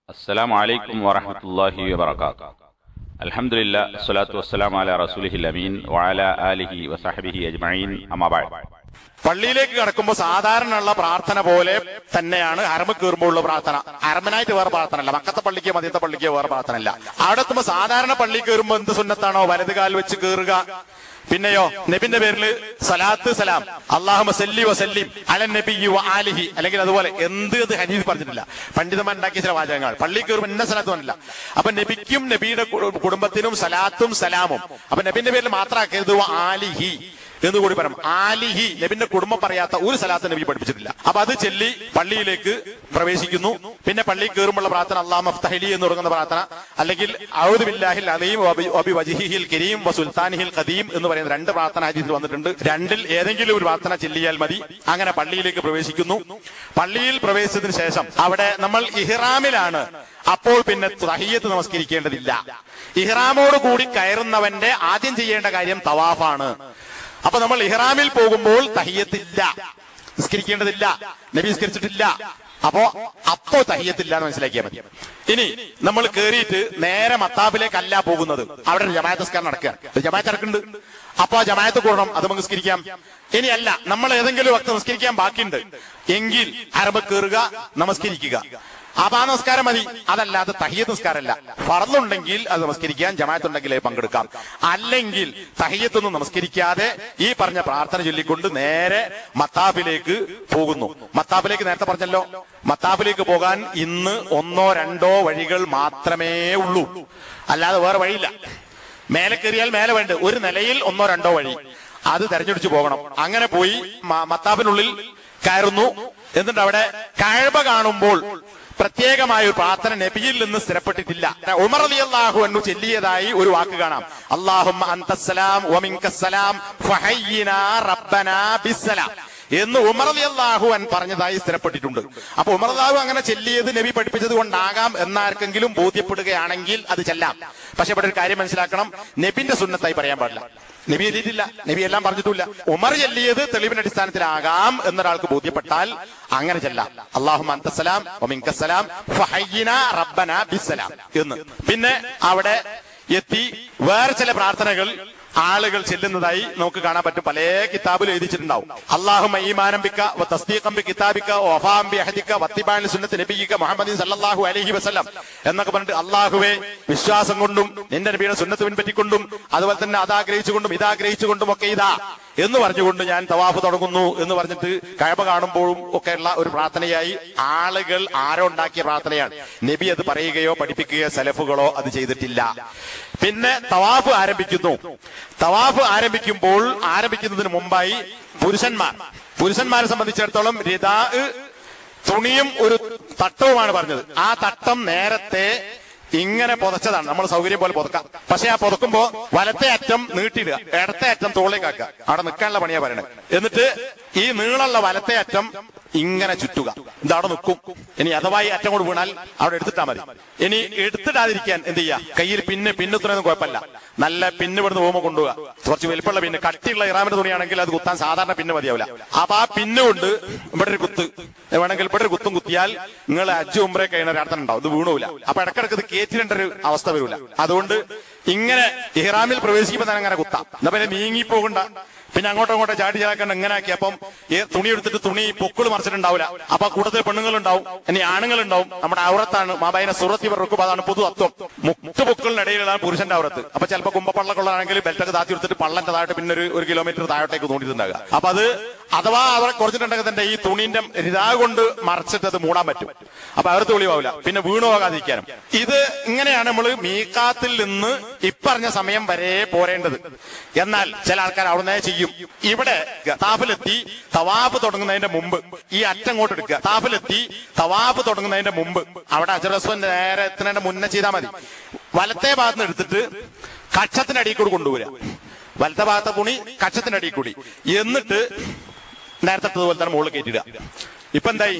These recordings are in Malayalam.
السلام عليكم ورحمة الله وبركاته الحمد لله الصلاة والسلام على رسوله الأمين وعلى آله وصحبه أجمعين أما بعد പള്ളിയിലേക്ക് കടക്കുമ്പോൾ സാധാരണ ഉള്ള പ്രാർത്ഥന പോലെ തന്നെയാണ് ഹരമ കയറുമ്പോഴുള്ള പ്രാർത്ഥന ഹരമനായിട്ട് വേറെ പ്രാർത്ഥന അല്ല മക്കത്തെ പള്ളിക്കോ മദ്യത്തെ പള്ളിക്കോ വേറെ പ്രാർത്ഥന അല്ല അവിടെ എത്തുമ്പോൾ സാധാരണ പള്ളി കയറുമ്പോൾ എന്ത് സുന്നത്താണോ വലത് കാൽ വെച്ച് കയറുക പിന്നെയോ നബിന്റെ പേരിൽ സലാത്ത് സലാം അള്ളാഹു വസല്ലി വസല്ലിം അല നബി ആലിഹി അല്ലെങ്കിൽ അതുപോലെ എന്ത് ഇത് ഹനീഫ് പറഞ്ഞിട്ടില്ല പണ്ഡിതന്മാർ ഉണ്ടാക്കിയ ചില വാചകങ്ങൾ പള്ളി കയറുമ്പോൾ എന്നെ സലാത്ത് പറഞ്ഞില്ല അപ്പൊ നബിക്കും നബിയുടെ കു- കുടുംബത്തിനും സലാത്തും സലാമും അപ്പൊ നബിന്റെ പേരിൽ മാത്രമാക്കരുത് ആലിഹി എന്ന് കൂടി പറയാം ആലിഹി നബിന്റെ കുടുംബം പറയാത്ത ഒരു സ്ഥലത്ത് നബി പഠിപ്പിച്ചിട്ടില്ല അപ്പൊ അത് ചെല്ലി പള്ളിയിലേക്ക് പ്രവേശിക്കുന്നു പിന്നെ പള്ളി കയറുമ്പോൾ പ്രാർത്ഥന അള്ളാഹ് മഫ്തഹലി എന്ന് തുടങ്ങുന്ന പ്രാർത്ഥന അല്ലെങ്കിൽ ഔദു ബില്ലാഹിൽ അലീം വബി- വബി വജിഹിൽ കരീം വ സുൽത്താനിഹിൽ ഖദീം എന്ന് പറയുന്ന രണ്ട് പ്രാർത്ഥന ഹദീസിൽ വന്നിട്ടുണ്ട് രണ്ടിൽ ഏതെങ്കിലും ഒരു പ്രാർത്ഥന ചെല്ലിയാൽ മതി അങ്ങനെ പള്ളിയിലേക്ക് പ്രവേശിക്കുന്നു പള്ളിയിൽ പ്രവേശിച്ചതിന് ശേഷം അവിടെ നമ്മൾ ഇഹ്റാമിലാണ് അപ്പോൾ പിന്നെ തഹിയത്ത് നമസ്കരിക്കേണ്ടതില്ല ഇഹ്റാമോട് കൂടി കയറുന്നവന്റെ ആദ്യം ചെയ്യേണ്ട കാര്യം തവാഫാണ് അപ്പൊ നമ്മൾ ഇഹ്റാമിൽ പോകുമ്പോൾ തഹിയത്തില്ല നിസ്കരിക്കേണ്ടതില്ല നബി നിസ്കരിച്ചിട്ടില്ല അപ്പോ അപ്പോ തഹിയത്തില്ല എന്ന് മനസ്സിലാക്കിയാൽ മതി ഇനി നമ്മൾ കേറിയിട്ട് നേരെ മത്താബിലേക്കല്ല പോകുന്നത് അവിടെ ഒരു ജമാഅത്ത് നിസ്കാരം നടക്കുക ഒരു ജമാഅത്ത് നടക്കുന്നുണ്ട് അപ്പൊ ആ ജമാഅത്ത് കൂടണം അത് നമുക്ക് നിസ്കരിക്കാം ഇനി അല്ല നമ്മൾ ഏതെങ്കിലും വക്ത് നിസ്കരിക്കാൻ ബാക്കിയുണ്ട് എങ്കിൽ അറബ് കയറുക നമസ്കരിക്കുക അപ്പൊ ആ നമസ്കാരം മതി അതല്ലാതെ തഹിയത്ത് നിസ്കാരമല്ല ഫറലുണ്ടെങ്കിൽ അത് നമസ്കരിക്കാൻ ജമാഅത്ത് ഉണ്ടെങ്കിൽ അത് പങ്കെടുക്കാം അല്ലെങ്കിൽ തഹിയത്തൊന്നും നമസ്കരിക്കാതെ ഈ പറഞ്ഞ പ്രാർത്ഥന ചൊല്ലിക്കൊണ്ട് നേരെ മത്താഫിലേക്ക് പോകുന്നു മത്താഫിലേക്ക് നേരത്തെ പറഞ്ഞല്ലോ മത്താഫിലേക്ക് പോകാൻ ഇന്ന് ഒന്നോ രണ്ടോ വഴികൾ മാത്രമേ ഉള്ളൂ അല്ലാതെ വേറെ വഴിയില്ല മേലെ കയറിയാൽ മേലെ വേണ്ട ഒരു നിലയിൽ ഒന്നോ രണ്ടോ വഴി അത് തെരഞ്ഞെടുത്ത് പോകണം അങ്ങനെ പോയി മ- മത്താഫിനുള്ളിൽ കയറുന്നു എന്നിട്ട് അവിടെ കഴബ കാണുമ്പോൾ പ്രത്യേകമായ ഒരു പ്രാർത്ഥന നബിയിൽ നിന്ന് സ്ഥിരപ്പെട്ടിട്ടില്ല ഉമർ അലി അള്ളാഹു എന്നു ചെല്ലിയതായി ഒരു വാക്ക് കാണാം അള്ളാഹും അന്തസ്സലാം ഒമിങ്കസ്സലാം ഫഹയ്യിനാ റബ്ബനാ ബിസ്സലാം എന്ന് ഉമർ അലി അള്ളാഹു അൻ പറഞ്ഞതായി സ്ഥിരപ്പെട്ടിട്ടുണ്ട് അപ്പൊ ഉമർ അള്ളാഹു അങ്ങനെ ചെല്ലിയത് നബി പഠിപ്പിച്ചത് കൊണ്ടാകാം എന്നാർക്കെങ്കിലും ബോധ്യപ്പെടുകയാണെങ്കിൽ അത് ചെല്ലാം പക്ഷെ ഇവിടെ ഒരു കാര്യം മനസ്സിലാക്കണം നബിന്റെ സുന്നത്തായി പറയാൻ പാടില്ല നബി എഴുതിയിട്ടില്ല നബി എല്ലാം പറഞ്ഞിട്ടില്ല ഉമർ ചെല്ലിയത് തെളിവിന്റെ അടിസ്ഥാനത്തിലാകാം എന്നൊരാൾക്ക് ബോധ്യപ്പെട്ടാൽ അങ്ങനെ ചെല്ലാം അള്ളാഹു അന്തസ്സലാം ഒമിങ്കസ്സലാം ഫഹയ്യിനാ റബ്ബനാ ബിസ്സലാം എന്ന് പിന്നെ അവിടെ എത്തി വേറെ ചില പ്രാർത്ഥനകൾ ആളുകൾ ചെല്ലുന്നതായി നമുക്ക് കാണാൻ പറ്റും പല കിതാബിൽ എഴുതിച്ചിട്ടുണ്ടാവും അള്ളാഹു ഈമാനംബിക്ക തസ്തീഖംബി കിതാബിക്ക ഒഫാംബി അഹദിക്ക വത്തിബാൻ സുന്നത്ത് നബിക്ക മുഹമ്മദ് സല്ലല്ലാഹു അലൈഹി വസല്ലം എന്നൊക്കെ പറഞ്ഞിട്ട് അള്ളാഹുവെ വിശ്വാസം കൊണ്ടും നിന്റെ നബിയുടെ സുന്നത്ത് പിൻപറ്റിക്കൊണ്ടും അതുപോലെ തന്നെ അതാഗ്രഹിച്ചുകൊണ്ടും ഇതാഗ്രഹിച്ചുകൊണ്ടും ഒക്കെ ഇതാ എന്ന് പറഞ്ഞുകൊണ്ട് ഞാൻ തവാഫ് തുടങ്ങുന്നു എന്ന് പറഞ്ഞിട്ട് കഴപ കാണുമ്പോഴും ഒക്കെയുള്ള ഒരു പ്രാർത്ഥനയായി ആളുകൾ ആരോ ഉണ്ടാക്കിയ പ്രാർത്ഥനയാണ് നബി അത് പറയുകയോ പഠിപ്പിക്കുകയോ സലഫുകളോ അത് ചെയ്തിട്ടില്ല പിന്നെ തവാഫ് ആരംഭിക്കുന്നു തവാഫ് ആരംഭിക്കുമ്പോൾ ആരംഭിക്കുന്നതിന് മുമ്പായി പുരുഷന്മാർ പുരുഷന്മാരെ സംബന്ധിച്ചിടത്തോളം രഥാ തുണിയും ഒരു തട്ടവുമാണ് പറഞ്ഞത് ആ തട്ടം നേരത്തെ ഇങ്ങനെ പുതച്ചതാണ് നമ്മൾ സൗകര്യം പോലെ പുതക്കാം പക്ഷെ ആ പുതക്കുമ്പോ വലത്തെ അറ്റം നീട്ടിയിടുക ഇടത്തെ അറ്റം തോളിലേക്കാക്കുക അവിടെ നിൽക്കാനുള്ള പണിയാ പറയണത് എന്നിട്ട് ഈ നീളമുള്ള വലത്തെ അറ്റം ഇങ്ങനെ ചുറ്റുക ഇത് അവിടെ നിൽക്കും ഇനി അഥവാ ഈ അറ്റം കൊണ്ട് വീണാൽ അവിടെ എടുത്തിട്ടാ മതി ഇനി എടുത്തിടാതിരിക്കാൻ എന്ത് ചെയ്യാ കയ്യിൽ പിന്ന് പിന്നുത്തുന്നതൊന്നും കുഴപ്പമില്ല നല്ല പിന്ന് ഇവിടുന്ന് പോകുമ്പോൾ കൊണ്ടുപോകുക കുറച്ച് വലിപ്പമുള്ള പിന്ന് കട്ടിയുള്ള ഇറാമിന്റെ തുണിയാണെങ്കിൽ അത് കുത്താൻ സാധാരണ പിന്ന് മതിയാവില്ല അപ്പൊ ആ പിന്ന് കൊണ്ട് ഇവിടെ ഒരു കുത്ത് വേണമെങ്കിൽ ഇവിടെ ഒരു കുത്തും കുത്തിയാൽ നിങ്ങൾ അജ്ജു ഉമ്രെ കഴിഞ്ഞ ഒരാർത്ഥം ഉണ്ടാവും ഇത് വീണൂല അപ്പൊ ഇടക്കിടക്ക് ഇത് കയറ്റിടേണ്ട ഒരു അവസ്ഥ വരൂല അതുകൊണ്ട് ഇങ്ങനെ ഇഹ്റാമിൽ പ്രവേശിക്കുമ്പോൾ തന്നെ അങ്ങനെ കുത്താം എന്നാ പിന്നെ നീങ്ങി പോകണ്ട പിന്നെ അങ്ങോട്ടും ഇങ്ങോട്ടും ചാടി ചാക്കാണ്ട് ഇങ്ങനെ ആക്കി അപ്പം ഈ തുണി എടുത്തിട്ട് തുണി പൊക്കിള് മറിച്ചിട്ടുണ്ടാവില്ല അപ്പൊ കൂടുതൽ പെണ്ണുങ്ങളുണ്ടാവും ഇനി ആണുങ്ങളുണ്ടാവും നമ്മുടെ ഔറത്താണ് മാബായിനെ സുറത്തി പറക്കും അതാണ് പൊതു തത്വം മുട്ട് പൊക്കിളിനിടയിലാണ് പുരുഷന്റെ ഔറത്ത് അപ്പൊ ചിലപ്പോൾ കുമ്പപ്പള്ളക്കുള്ളതാണെങ്കിൽ ബെൽറ്റൊക്കെ താത്തി എടുത്തിട്ട് പള്ളന്റെ താഴോട്ട് പിന്നെ ഒരു ഒരു കിലോമീറ്റർ താഴോട്ടേക്ക് തോന്നിയിട്ടുണ്ടാകുക അപ്പൊ അത് അഥവാ അവരെ കുറച്ചിട്ടുണ്ടെങ്കിൽ തന്നെ ഈ തുണിന്റെ രിതാ കൊണ്ട് മറച്ചിട്ട് അത് മൂടാൻ പറ്റും അപ്പൊ അവർ തെളിവാവില്ല പിന്നെ വീണു പോകാതിരിക്കാനും ഇത് ഇങ്ങനെയാണ് നമ്മൾ മീക്കാത്തിൽ നിന്ന് ഇപ്പറഞ്ഞ സമയം വരെ പോരേണ്ടത് എന്നാൽ ചില ആൾക്കാർ അവിടുന്ന് ചെയ്യും ഇവിടെ താഫിലെത്തി തവാഫ് തുടങ്ങുന്നതിന്റെ മുമ്പ് ഈ അറ്റം അങ്ങോട്ട് എടുക്കുക താഫിലെത്തി തവാഫ് തുടങ്ങുന്നതിന്റെ മുമ്പ് അവിടെ അജറസ്വന്റെ നേരെ എത്തുന്നതിന്റെ മുന്നേ ചെയ്താൽ മതി വലത്തെ ഭാഗത്ത് നിന്ന് എടുത്തിട്ട് കക്ഷത്തിനടിയിൽ കൂടി കൊണ്ടുവരിക വലത്തെ ഭാഗത്തെ തുണി കക്ഷത്തിനടിയിൽ കൂടി എന്നിട്ട് നേരത്തെ പോലെ തന്നെ മുകളിൽ കയറ്റിടുക ഇപ്പൊ എന്തായി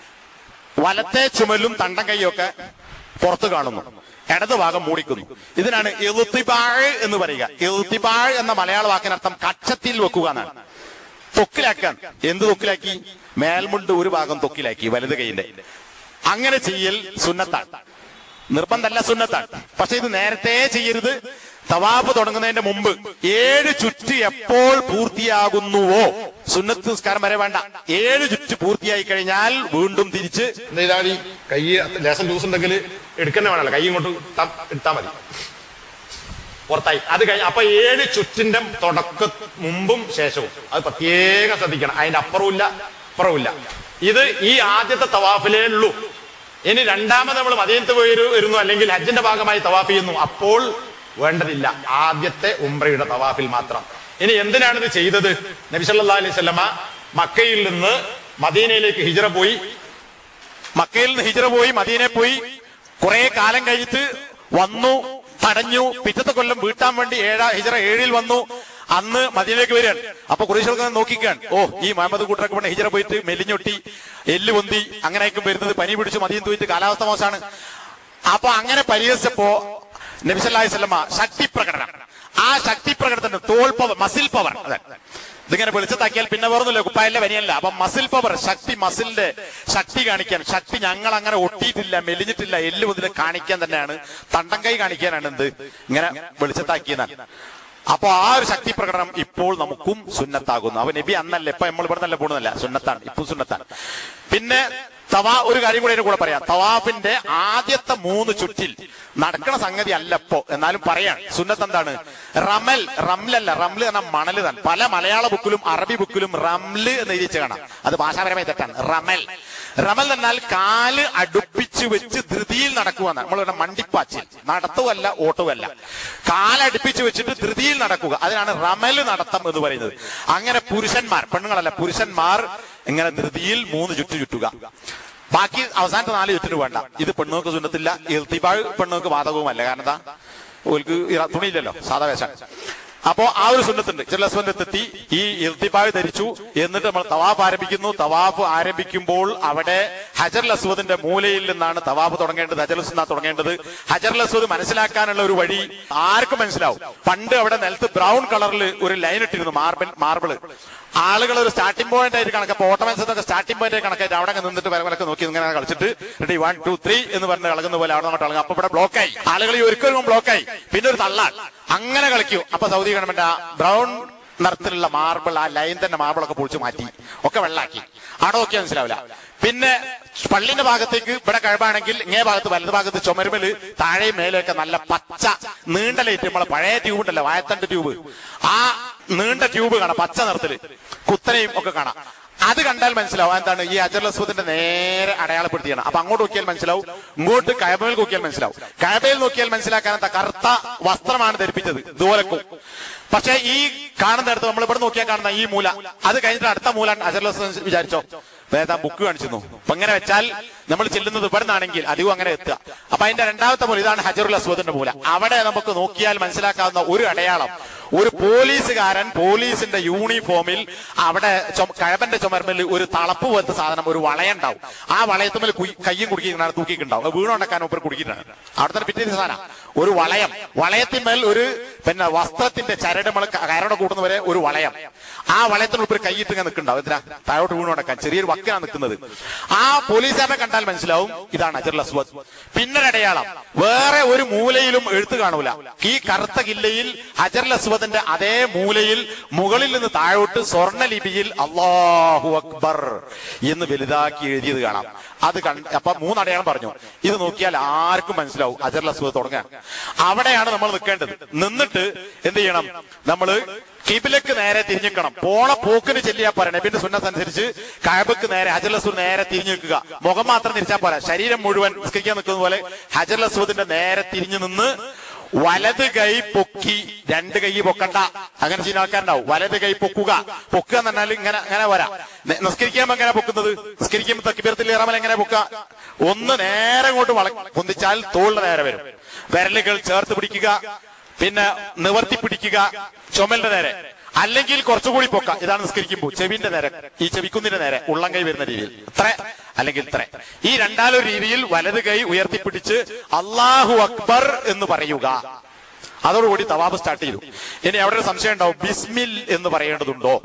വലത്തെ ചുമലും തണ്ടം കൈയൊക്കെ പുറത്ത് കാണുന്നു ഇടത് ഭാഗം മൂടിക്കുന്നു ഇതിനാണ് എളുത്തിബാഴ് എന്ന് പറയുക എളുത്തിബാഴ് എന്ന മലയാള വാക്കിനർത്ഥം കക്ഷത്തിൽ വെക്കുക എന്നാണ് തൊക്കിലാക്കാൻ എന്ത് തൊക്കിലാക്കി മേൽമുണ്ട് ഒരു ഭാഗം തൊക്കിലാക്കി വലത് കൈയിന്റെ അങ്ങനെ ചെയ്യൽ സുന്നത്താണ് നിർബന്ധമല്ല സുന്നത്താണ് പക്ഷെ ഇത് നേരത്തെ ചെയ്യരുത് തവാഫ് തുടങ്ങുന്നതിന്റെ മുമ്പ് ഏഴ് ചുറ്റ് എപ്പോൾ പൂർത്തിയാകുന്നുവോ സുന്നത്ത് നിസ്കാരം വരെ വേണ്ട ഏഴ് ചുറ്റ് പൂർത്തിയായി കഴിഞ്ഞാൽ വീണ്ടും തിരിച്ച് ഇതാണ് ഈ കൈ ലേശം ലൂസ് ഉണ്ടെങ്കിൽ എടുക്കന്നെ വേണമല്ലോ കൈ ഇങ്ങോട്ട് ഇട്ടാ- ഇട്ടാ മതി പുറത്തായി അത് കഴിഞ്ഞ് അപ്പൊ ഏഴ് ചുറ്റിന്റെ തുടക്ക മുമ്പും ശേഷവും അത് പ്രത്യേകം ശ്രദ്ധിക്കണം അതിന്റെ അപ്പുറവും ഇല്ല അപ്പുറവും ഇല്ല ഇത് ഈ ആദ്യത്തെ തവാഫിലേ ഉള്ളൂ ഇനി രണ്ടാമത് നമ്മൾ മദീനത്ത് പോയി ഒരു- വരുന്നു അല്ലെങ്കിൽ ഹജ്ജിന്റെ ഭാഗമായി തവാഫ് ചെയ്യുന്നു അപ്പോൾ വേണ്ടതില്ല ആദ്യത്തെ ഉംറയുടെ തവാഫിൽ മാത്രം ഇനി എന്തിനാണ് ഇത് ചെയ്തത് നബിസല്ലാ അലൈഹി സ്വലമ മക്കയിൽ നിന്ന് മദീനയിലേക്ക് ഹിജറ പോയി മക്കയിൽ നിന്ന് ഹിജറ പോയി മദീനെ പോയി കുറെ കാലം കഴിഞ്ഞിട്ട് വന്നു തടഞ്ഞു പിറ്റത്തെ കൊല്ലം വീട്ടാൻ വേണ്ടി ഏഴാ ഹിജറ ഏഴിൽ വന്നു അന്ന് മദീനയിലേക്ക് വരികയാണ് അപ്പൊ കുറേശ്ശൊക്കെ നോക്കിക്കാൻ ഓ ഈ മുഹമ്മദ് കൂട്ടരൊക്കെ കൊണ്ട് ഹിജറ പോയിട്ട് മെലിഞ്ഞൊട്ടി എല്ല് പൊന്തി അങ്ങനെയൊക്കെ വരുന്നത് പനി പിടിച്ച് മദീനത്ത് പോയിട്ട് കാലാവസ്ഥ മോശമാണ് അപ്പൊ അങ്ങനെ പരിഹസിച്ചപ്പോ നബിസല്ലാഹി സ്വലമ ശക്തി പ്രകടനം ആ ശക്തി പ്രകടനത്തിന് തോൾ പവർ മസിൽ പവർ അതെ ഇതിങ്ങനെ വെളിച്ചത്താക്കിയാൽ പിന്നെ വേറൊന്നുമില്ല കുപ്പായല്ലേ വനിയല്ല അപ്പൊ മസിൽ പവർ ശക്തി മസിലിന്റെ ശക്തി കാണിക്കാൻ ശക്തി ഞങ്ങൾ അങ്ങനെ ഒട്ടിയിട്ടില്ല മെലിഞ്ഞിട്ടില്ല എല്ല് മുതൽ കാണിക്കാൻ തന്നെയാണ് തണ്ടം കൈ കാണിക്കാനാണ് എന്ത് ഇങ്ങനെ വെളിച്ചത്താക്കിയതാണ് അപ്പൊ ആ ഒരു ശക്തി പ്രകടനം ഇപ്പോൾ നമുക്കും സുന്നത്താകുന്നു അവ നബി അന്നല്ല ഇപ്പൊ നമ്മൾ ഇവിടെ നല്ല പോണതല്ല സുന്നത്താണ് ഇപ്പൊ സുന്നത്താണ് പിന്നെ തവാ ഒരു കാര്യം കൂടെ അതിന്റെ കൂടെ പറയാം തവാഫിന്റെ ആദ്യത്തെ മൂന്ന് ചുറ്റിൽ നടക്കണ സംഗതി അല്ലപ്പോ എന്നാലും പറയാൻ സുന്നത്ത് എന്താണ് റമൽ റംലല്ല റംല് എന്ന മണല് തന്നെ പല മലയാള ബുക്കിലും അറബി ബുക്കിലും റംല് എന്ന് എഴുതിച്ച് കാണാം അത് ഭാഷാപരമായി തെറ്റാണ് റമൽ റമൽ എന്നാൽ കാല് അടുപ്പിച്ച് വെച്ച് ധൃതിയിൽ നടക്കുക നമ്മൾ പറഞ്ഞ മണ്ടിപ്പാച്ചിൽ നടത്തുവല്ല ഓട്ടുവല്ല കാലടുപ്പിച്ച് വെച്ചിട്ട് ധൃതിയിൽ നടക്കുക അതിനാണ് റമൽ നടത്തം എന്ന് പറയുന്നത് അങ്ങനെ പുരുഷന്മാർ പെണ്ണുങ്ങളല്ല പുരുഷന്മാർ ഇങ്ങനെ ധൃതിയിൽ മൂന്ന് ചുറ്റു ചുറ്റുക ബാക്കി അവസാനത്തെ നാല് ചുറ്റിന് വേണ്ട ഇത് പെണ്ണുങ്ങൾക്ക് സുന്നത്തില്ല ഇർത്തിബാഴ് പെണ്ണുങ്ങൾക്ക് ബാധകവുമല്ല കാരണം എന്താ ഓൽക്ക് ഇറ- തുണിയില്ലല്ലോ സാധാ വേഷാണ് അപ്പോ ആ ഒരു സുന്നത്തുണ്ട് ചിലസ്വന്തത്തെത്തി ഈ ഇർത്തിബാഴ് ധരിച്ചു എന്നിട്ട് നമ്മൾ തവാഫ് ആരംഭിക്കുന്നു തവാഫ് ആരംഭിക്കുമ്പോൾ അവിടെ ഹജർ അസ്വദിന്റെ മൂലയിൽ നിന്നാണ് തവാഫ് തുടങ്ങേണ്ടത് ഹജർ അസ്വദ് തുടങ്ങേണ്ടത് ഹജർ അസ്വദ് മനസ്സിലാക്കാനുള്ള ഒരു വഴി ആർക്കും മനസ്സിലാവും പണ്ട് അവിടെ നിലത്ത് ബ്രൗൺ കളറിൽ ഒരു ലൈൻ ഇട്ടിരുന്നു മാർബിൾ മാർബിള് ആളുകൾ ഒരു സ്റ്റാർട്ടിംഗ് പോയിന്റ് ആയിട്ട് കണക്ക് ഓട്ടോമാൻസ് സ്റ്റാർട്ടിംഗ് പോയിന്റ് ആയിട്ട് കണക്കായിട്ട് അവിടെ അങ്ങ് നിന്നിട്ട് വരവലൊക്കെ നോക്കി ഇങ്ങനെ കളിച്ചിട്ട് റെഡി വൺ ടു ത്രീ എന്ന് പറഞ്ഞ് കളകുന്ന പോലെ അവിടെ അങ്ങോട്ട് കളങ്ങും അപ്പൊ ഇവിടെ ബ്ലോക്കായി ആളുകൾ ഈ ഒരിക്കലും ബ്ലോക്കായി പിന്നെ ഒരു തള്ളാൻ അങ്ങനെ കളിക്കൂ അപ്പൊ സൗദി ഗവൺമെന്റ് ആ ബ്രൗൺ നിറത്തിലുള്ള മാർബിൾ ആ ലൈൻ തന്നെ മാർബിളൊക്കെ പൊളിച്ചു മാറ്റി ഒക്കെ വെള്ളാക്കി അവിടെ നോക്കിയാൽ മനസ്സിലാവില്ല പിന്നെ പള്ളിന്റെ ഭാഗത്തേക്ക് ഇവിടെ കഴിവാണെങ്കിൽ ഇങ്ങേ ഭാഗത്ത് വലത് ഭാഗത്ത് ചുമരുമല് താഴെയും മേലെയൊക്കെ നല്ല പച്ച നീണ്ട ലൈറ്റ് നമ്മളെ പഴയ ട്യൂബ് ഉണ്ടല്ലോ വായത്തണ്ട് ട്യൂബ് ആ നീണ്ട ട്യൂബ് കാണാം പച്ച നിറത്തില് കുത്തനെയും ഒക്കെ കാണാം അത് കണ്ടാൽ മനസ്സിലാവും എന്താണ് ഈ അജർ അസ്വദിന്റെ നേരെ അടയാളപ്പെടുത്തിയാണ് അപ്പൊ അങ്ങോട്ട് നോക്കിയാൽ മനസ്സിലാവും ഇങ്ങോട്ട് കയബയിൽ നോക്കിയാൽ മനസ്സിലാവും കയബയിൽ നോക്കിയാൽ മനസ്സിലാക്കാൻ എന്താ കറുത്ത വസ്ത്രമാണ് ധരിപ്പിച്ചത് ദൂരക്കും പക്ഷെ ഈ കാണുന്നിടത്ത് നമ്മൾ ഇവിടെ നോക്കിയാൽ കാണുന്ന ഈ മൂല അത് കഴിഞ്ഞിട്ട് അടുത്ത മൂല അജർ അസ്വദ് വിചാരിച്ചോ വേദ ബുക്ക് കാണിച്ചിരുന്നു അപ്പൊ അങ്ങനെ വെച്ചാൽ നമ്മൾ ചെല്ലുന്നത് ഇവിടെ നിന്നാണെങ്കിൽ അധികം അങ്ങനെ എത്തുക അപ്പൊ അതിന്റെ രണ്ടാമത്തെ മൂല ഇതാണ് ഹജറുൽ അസ്വദിന്റെ മൂല അവിടെ നമുക്ക് നോക്കിയാൽ മനസ്സിലാക്കാവുന്ന ഒരു അടയാളം ഒരു പോലീസുകാരൻ പോലീസിന്റെ യൂണിഫോമിൽ അവിടെ ചുമ- കഴവന്റെ ചുമർമേൽ ഒരു തളപ്പ് പോലത്തെ സാധനം ഒരു വളയുണ്ടാവും ആ വളയത്തുമ്മൽ കുയി- കയ്യും കുടുക്കിയിട്ടാണ് തൂക്കിയിട്ടുണ്ടാവും അത് വീണുണ്ടാക്കാൻ ഒപ്പം കുടുക്കിയിട്ടാണ് അവിടെ തന്നെ പിറ്റേ സാധനം ഒരു വളയം വളയത്തിന്മേൽ ഒരു പിന്നെ വസ്ത്രത്തിന്റെ ചരട് നമ്മൾ കയറോടെ കൂട്ടുന്നവരെ ഒരു വളയം ആ വളയത്തിന് ഉൾപ്പെടെ കൈയിട്ട് ഇങ്ങനെ നിൽക്കുന്നുണ്ടാവും എന്തിനാ താഴോട്ട് വീണുണ്ടാക്കാൻ ചെറിയൊരു വക്കിനാണ് നിൽക്കുന്നത് ആ പോലീസുകാരനെ കണ്ടാൽ മനസ്സിലാവും ഇതാണ് അജറുൽ അസ്വദ് പിന്നെ ഒരു അടയാളം വേറെ ഒരു മൂലയിലും എഴുത്ത് കാണൂല ഈ കറുത്ത കില്ലയിൽ അജറുൽ അസ്വദിന്റെ അതേ മൂലയിൽ മുകളിൽ നിന്ന് താഴോട്ട് സ്വർണ്ണ ലിപിയിൽ അള്ളാഹു അക്ബർ എന്ന് വലുതാക്കി എഴുതിയത് കാണാം അത് കണ്ട് അപ്പൊ മൂന്നടയാളം പറഞ്ഞു ഇത് നോക്കിയാൽ ആർക്കും മനസ്സിലാവും അജറുൽ അസ്വദ് തുടങ്ങാൻ അവിടെയാണ് നമ്മൾ നിൽക്കേണ്ടത് നിന്നിട്ട് എന്ത് ചെയ്യണം നമ്മള് കിബിലക്ക് നേരെ തിരിഞ്ഞിക്കണം പോണ പോക്കിന് ചെല്ലിയാ പോരാ നബിന്റെ സുന്നത്ത് അനുസരിച്ച് കഴബക്ക് നേരെ ഹജർ അസൂദ് നേരെ തിരിഞ്ഞു നിൽക്കുക മുഖം മാത്രം തിരിച്ചാൽ പോരാ ശരീരം മുഴുവൻ നിസ്കരിക്കാൻ നിൽക്കുന്ന പോലെ ഹജർ അസൂദിന്റെ നേരെ തിരിഞ്ഞു നിന്ന് വലത് കൈ പൊക്കി രണ്ട് കൈ പൊക്കണ്ട അങ്ങനെ ചെയ്യുന്ന ആൾക്കാരുണ്ടാവും വലത് കൈ പൊക്കുക പൊക്കുക എന്ന് പറഞ്ഞാൽ ഇങ്ങനെ അങ്ങനെ വരാം നെ- നിസ്കരിക്കുമ്പോ എങ്ങനെ പൊക്കുന്നത് നിസ്കരിക്കുമ്പോ തക്കിബീരത്തിൽ ഇറമൽ എങ്ങനെ പൊക്കുക ഒന്ന് നേരെ ഇങ്ങോട്ട് വള പൊന്തിച്ചാൽ തോളിന് നേരെ വരും വിരലുകൾ ചേർത്ത് പിടിക്കുക പിന്നെ നിവർത്തി പിടിക്കുക ചുമലിന്റെ നേരെ അല്ലെങ്കിൽ കുറച്ചുകൂടി പൊക്ക ഇതാണ് നിസ്കരിക്കുമ്പോൾ ചെവിന്റെ നേരെ ഈ ചെവിക്കുന്നിന്റെ നേരെ ഉള്ളം കൈ വരുന്ന രീതിയിൽ ഇത്ര അല്ലെങ്കിൽ ഇത്ര ഈ രണ്ടാലൊരു രീതിയിൽ വലത് കൈ ഉയർത്തിപ്പിടിച്ച് അള്ളാഹു അക്ബർ എന്ന് പറയുക അതോടുകൂടി തവാബ് സ്റ്റാർട്ട് ചെയ്തു ഇനി അവിടെ ഒരു സംശയം ഉണ്ടാവും ബിസ്മിൽ എന്ന് പറയേണ്ടതുണ്ടോ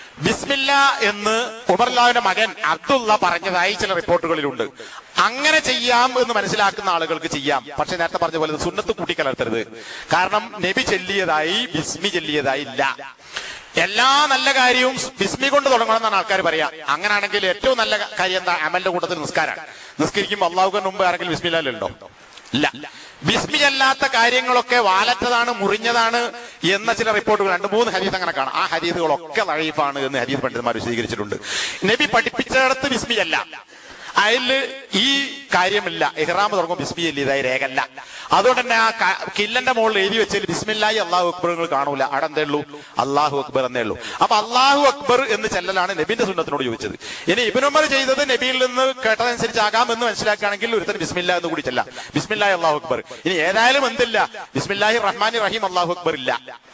ബിസ്മില്ല എന്ന് ഉമർലാവിന്റെ മകൻ അബ്ദുള്ള പറഞ്ഞതായി ചില റിപ്പോർട്ടുകളിലുണ്ട് അങ്ങനെ ചെയ്യാം എന്ന് മനസ്സിലാക്കുന്ന ആളുകൾക്ക് ചെയ്യാം പക്ഷെ നേരത്തെ പറഞ്ഞ പോലെ ഇത് സുന്നത്ത് കൂട്ടിക്കലർത്തരുത് കാരണം നബി ചെല്ലിയതായി ബിസ്മി ചെല്ലിയതായി ഇല്ല എല്ലാ നല്ല കാര്യവും ബിസ്മി കൊണ്ട് തുടങ്ങണം എന്നാണ് ആൾക്കാർ പറയാ അങ്ങനെയാണെങ്കിൽ ഏറ്റവും നല്ല കാര്യം എന്താ അമലിന്റെ കൂട്ടത്തിൽ നിസ്കാരമാണ് നിസ്കരിക്കുമ്പോൾ അള്ളാഹുവിന് മുമ്പ് ആരെങ്കിലും ബിസ്മില്ലാലുണ്ടോ ഇല്ല ബിസ്മി അല്ലാത്ത കാര്യങ്ങളൊക്കെ വാലറ്റതാണ് മുറിഞ്ഞതാണ് എന്ന ചില റിപ്പോർട്ടുകൾ രണ്ട് മൂന്ന് ഹരീത് അങ്ങനെ കാണാം ആ ഹരീതുകളൊക്കെ ലഴീഫാണ് എന്ന് ഹരീത് പണ്ഡിതന്മാർ വിശദീകരിച്ചിട്ടുണ്ട് നബി പഠിപ്പിച്ചിടത്ത് ബിസ്മി അല്ല അതില് ഈ കാര്യമില്ല ഇഹ്റാം തുടങ്ങും ബിസ്മി ഇതായി രേഖല്ല അതുകൊണ്ട് തന്നെ ആ ക- കില്ലന്റെ മുകളിൽ എഴുതി വെച്ചാൽ ബിസ്മില്ലായി അള്ളാഹു അക്ബർ നിങ്ങൾ കാണൂല അവിടെ എന്തേ ഉള്ളൂ അള്ളാഹു അക്ബർ എന്നേ ഉള്ളൂ അപ്പൊ അള്ളാഹു അക്ബർ എന്ന് ചെല്ലലാണ് നബിന്റെ സുന്നത്തിനോട് ചോദിച്ചത് ഇനി ഇബിനുമർ ചെയ്തത് നബിയിൽ നിന്ന് കേട്ടതനുസരിച്ചാകാം എന്ന് മനസ്സിലാക്കുകയാണെങ്കിൽ ഒരുത്തൻ ബിസ്മില്ല എന്ന് കൂടി ചെല്ലാം ബിസ്മില്ലാഹി അള്ളാഹു അക്ബർ ഇനി ഏതായാലും എന്തില്ല ബിസ്മില്ലാഹി റഹ്മാൻ റഹീം അള്ളാഹു അക്ബർ ഇല്ല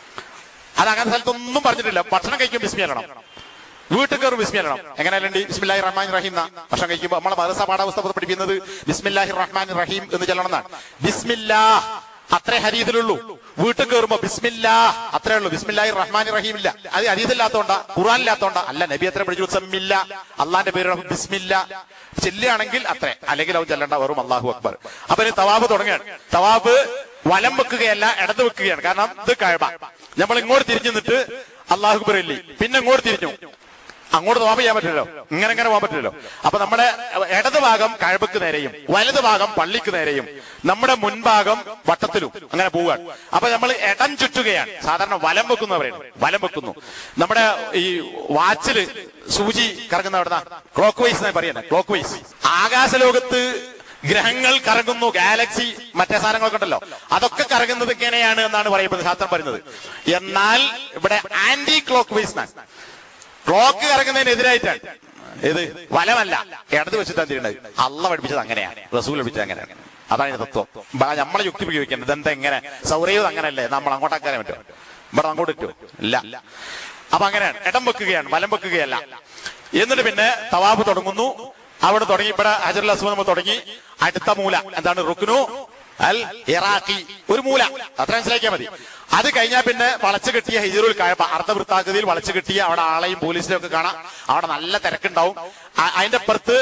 അത് അങ്ങനെ സ്ഥലത്തൊന്നും പറഞ്ഞിട്ടില്ല ഭക്ഷണം കഴിക്കും ബിസ്മി അല്ലണം വീട്ടിൽ കയറും ബിസ്മി അല്ലണം എങ്ങനെയല്ലേ ബിസ്മില്ലാഹി റഹ്മാൻ റഹീം എന്നാ ഭക്ഷണം കഴിക്കുമ്പോൾ നമ്മളെ മദർസ പാഠപുസ്തകം പഠിപ്പിക്കുന്നത് ബിസ്മില്ലാഹി റഹ്മാൻ റഹീം എന്ന് ചെല്ലണം എന്നാണ് ബിസ്മില്ലാ അത്രേ ഹരീതിലുള്ളൂ വീട്ടിൽ കയറുമ്പോ ബിസ്മില്ലാ അത്രേ ഉള്ളൂ ബിസ്മില്ലാഹി റഹ്മാൻ റഹീം ഇല്ല അത് ഹരീതില്ലാത്തോണ്ടാ ഖുറാൻ ഇല്ലാത്തോണ്ടാ അല്ല നബി അത്ര പഠിച്ചു സമ്മില്ല അള്ളാന്റെ പേര് ബിസ്മില്ല ചെല്ലുകയാണെങ്കിൽ അത്രേ അല്ലെങ്കിൽ അവൻ ചെല്ലണ്ട വെറും അള്ളാഹു അക്ബർ അപ്പൊ ഇനി തവാബ് തുടങ്ങുകയാണ് തവാബ് വലം വെക്കുകയല്ല ഇടത് വെക്കുകയാണ് കാരണം ഇത് കഴബ നമ്മൾ ഇങ്ങോട്ട് തിരിഞ്ഞു നിന്നിട്ട് അള്ളാഹു അക്ബർ ഇല്ലേ പിന്നെ ഇങ്ങോട്ട് തിരിഞ്ഞു അങ്ങോട്ട് തവാബ് ചെയ്യാൻ പറ്റില്ലല്ലോ ഇങ്ങനെ ഇങ്ങനെ പോകാൻ പറ്റില്ലല്ലോ അപ്പൊ നമ്മുടെ ഇടത് ഭാഗം കഴബക്ക് നേരെയും വലത് ഭാഗം പള്ളിക്ക് നേരെയും നമ്മുടെ മുൻഭാഗം വട്ടത്തിലും അങ്ങനെ പോവുകയാണ് അപ്പൊ നമ്മൾ ഇടം ചുറ്റുകയാണ് സാധാരണ വലം വെക്കുന്ന പറയുന്നത് വലം വെക്കുന്നു നമ്മുടെ ഈ വാച്ചില് സൂചി കറങ്ങുന്ന എവിടുന്ന ക്ലോക്ക് വൈസ് എന്നാണ് പറയുന്നത് ക്ലോക്ക് വൈസ് ആകാശലോകത്ത് ഗ്രഹങ്ങൾ കറങ്ങുന്നു ഗാലക്സി മറ്റേ സാധനങ്ങളൊക്കെ ഉണ്ടല്ലോ അതൊക്കെ കറങ്ങുന്നത് ഇങ്ങനെയാണ് എന്നാണ് പറയപ്പെടുന്നത് ശാസ്ത്രം പറയുന്നത് എന്നാൽ ഇവിടെ ആന്റി ക്ലോക്ക് വൈസ് ക്ലോക്ക് കറങ്ങുന്നതിനെതിരായിട്ടാണ് ഏത് വലമല്ല ഇടത് വെച്ചിട്ടാണ് തിരിയണത് അള്ള പഠിപ്പിച്ചത് അങ്ങനെയാണ് റസൂൽ പഠിപ്പിച്ചത് അങ്ങനെയാണ് അതാണ് ഇതിന്റെ തത്വം ബ- നമ്മളെ യുക്തി ഉപയോഗിക്കേണ്ടത് ഇതെന്താ എങ്ങനെ സൗരയൂത് അങ്ങനല്ലേ നമ്മൾ അങ്ങോട്ടാക്കാൻ പറ്റുമോ ഇവിടെ അങ്ങോട്ട് പറ്റുമോ ഇല്ല അപ്പൊ അങ്ങനെയാണ് ഇടം വെക്കുകയാണ് വലം വെക്കുകയല്ല എന്നിട്ട് പിന്നെ തവാബ് തുടങ്ങുന്നു അവിടെ തുടങ്ങി ഇവിടെ ഹജറുൽ അസ്മ നമ്മൾ തുടങ്ങി അടുത്ത മൂല എന്താണ് റുക്നു അൽ ഇറാഖി ഒരു മൂല അത്ര മനസ്സിലാക്കിയാൽ മതി അത് കഴിഞ്ഞാൽ പിന്നെ വളച്ചു കിട്ടിയ ഹിജറുൽ കഴപ്പ അർദ്ധവൃത്താകൃതിയിൽ വളച്ചു കിട്ടിയ അവിടെ ആളെയും പോലീസിനെയും ഒക്കെ കാണാം അവിടെ നല്ല തിരക്കുണ്ടാവും അ- അതിന്റെ അപ്പുറത്ത്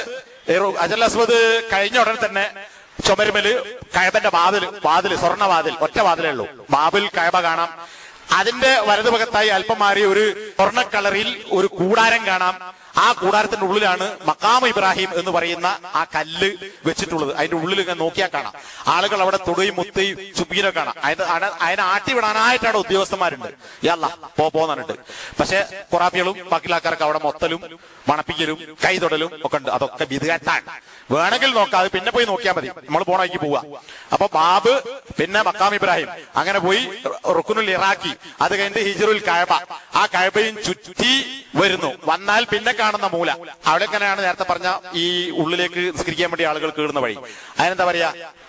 അജൽ അസ്മദ് കഴിഞ്ഞ ഉടനെ തന്നെ ചുമരുമല് കഴബന്റെ വാതിൽ വാതിൽ സ്വർണ്ണ വാതിൽ ഒറ്റ വാതിലേ ഉള്ളൂ ബാബിൽ കഴബ കാണാം അതിന്റെ വലതുഭാഗത്തായി അല്പം മാറി ഒരു സ്വർണ്ണ കളറിൽ ഒരു കൂടാരം കാണാം ആ കൂടാരത്തിന്റെ ഉള്ളിലാണ് മക്കാമ ഇബ്രാഹിം എന്ന് പറയുന്ന ആ കല്ല് വെച്ചിട്ടുള്ളത് അതിന്റെ ഉള്ളിൽ ഇങ്ങനെ നോക്കിയാൽ കാണാം ആളുകൾ അവിടെ തൊടുകയും മുത്തുകയും ചുപ്പിക്കലും കാണാം അതിന് അട- അതിനെ ആട്ടി വിടാനായിട്ട് അവിടെ ഉദ്യോഗസ്ഥന്മാരുണ്ട് യല്ല പോ പോന്നിട്ട് പക്ഷെ കൊറാപ്പികളും ബാക്കിയുള്ള ആൾക്കാർക്ക് അവിടെ മൊത്തലും മണപ്പിക്കലും കൈ തൊടലും ഒക്കെ ഉണ്ട് അതൊക്കെ വിധുകെട്ടാണ് വേണമെങ്കിൽ നോക്കാം അത് പിന്നെ പോയി നോക്കിയാൽ മതി നമ്മൾ പോണ വഴിക്ക് പോവാ അപ്പൊ ബാബ് പിന്നെ മക്കാം ഇബ്രാഹിം അങ്ങനെ പോയി റുക്കുനുൽ ഇറാഖി അത് കഴിഞ്ഞ് ഹിജറുൽ കഴബ ആ കഴബയും ചുറ്റി വരുന്നു വന്നാൽ പിന്നെ കാണുന്ന മൂല അവിടെ എങ്ങനെയാണ് നേരത്തെ പറഞ്ഞ ഈ ഉള്ളിലേക്ക് നിസ്കരിക്കാൻ വേണ്ടി ആളുകൾ കീറുന്ന വഴി അതിനെന്താ പറയാ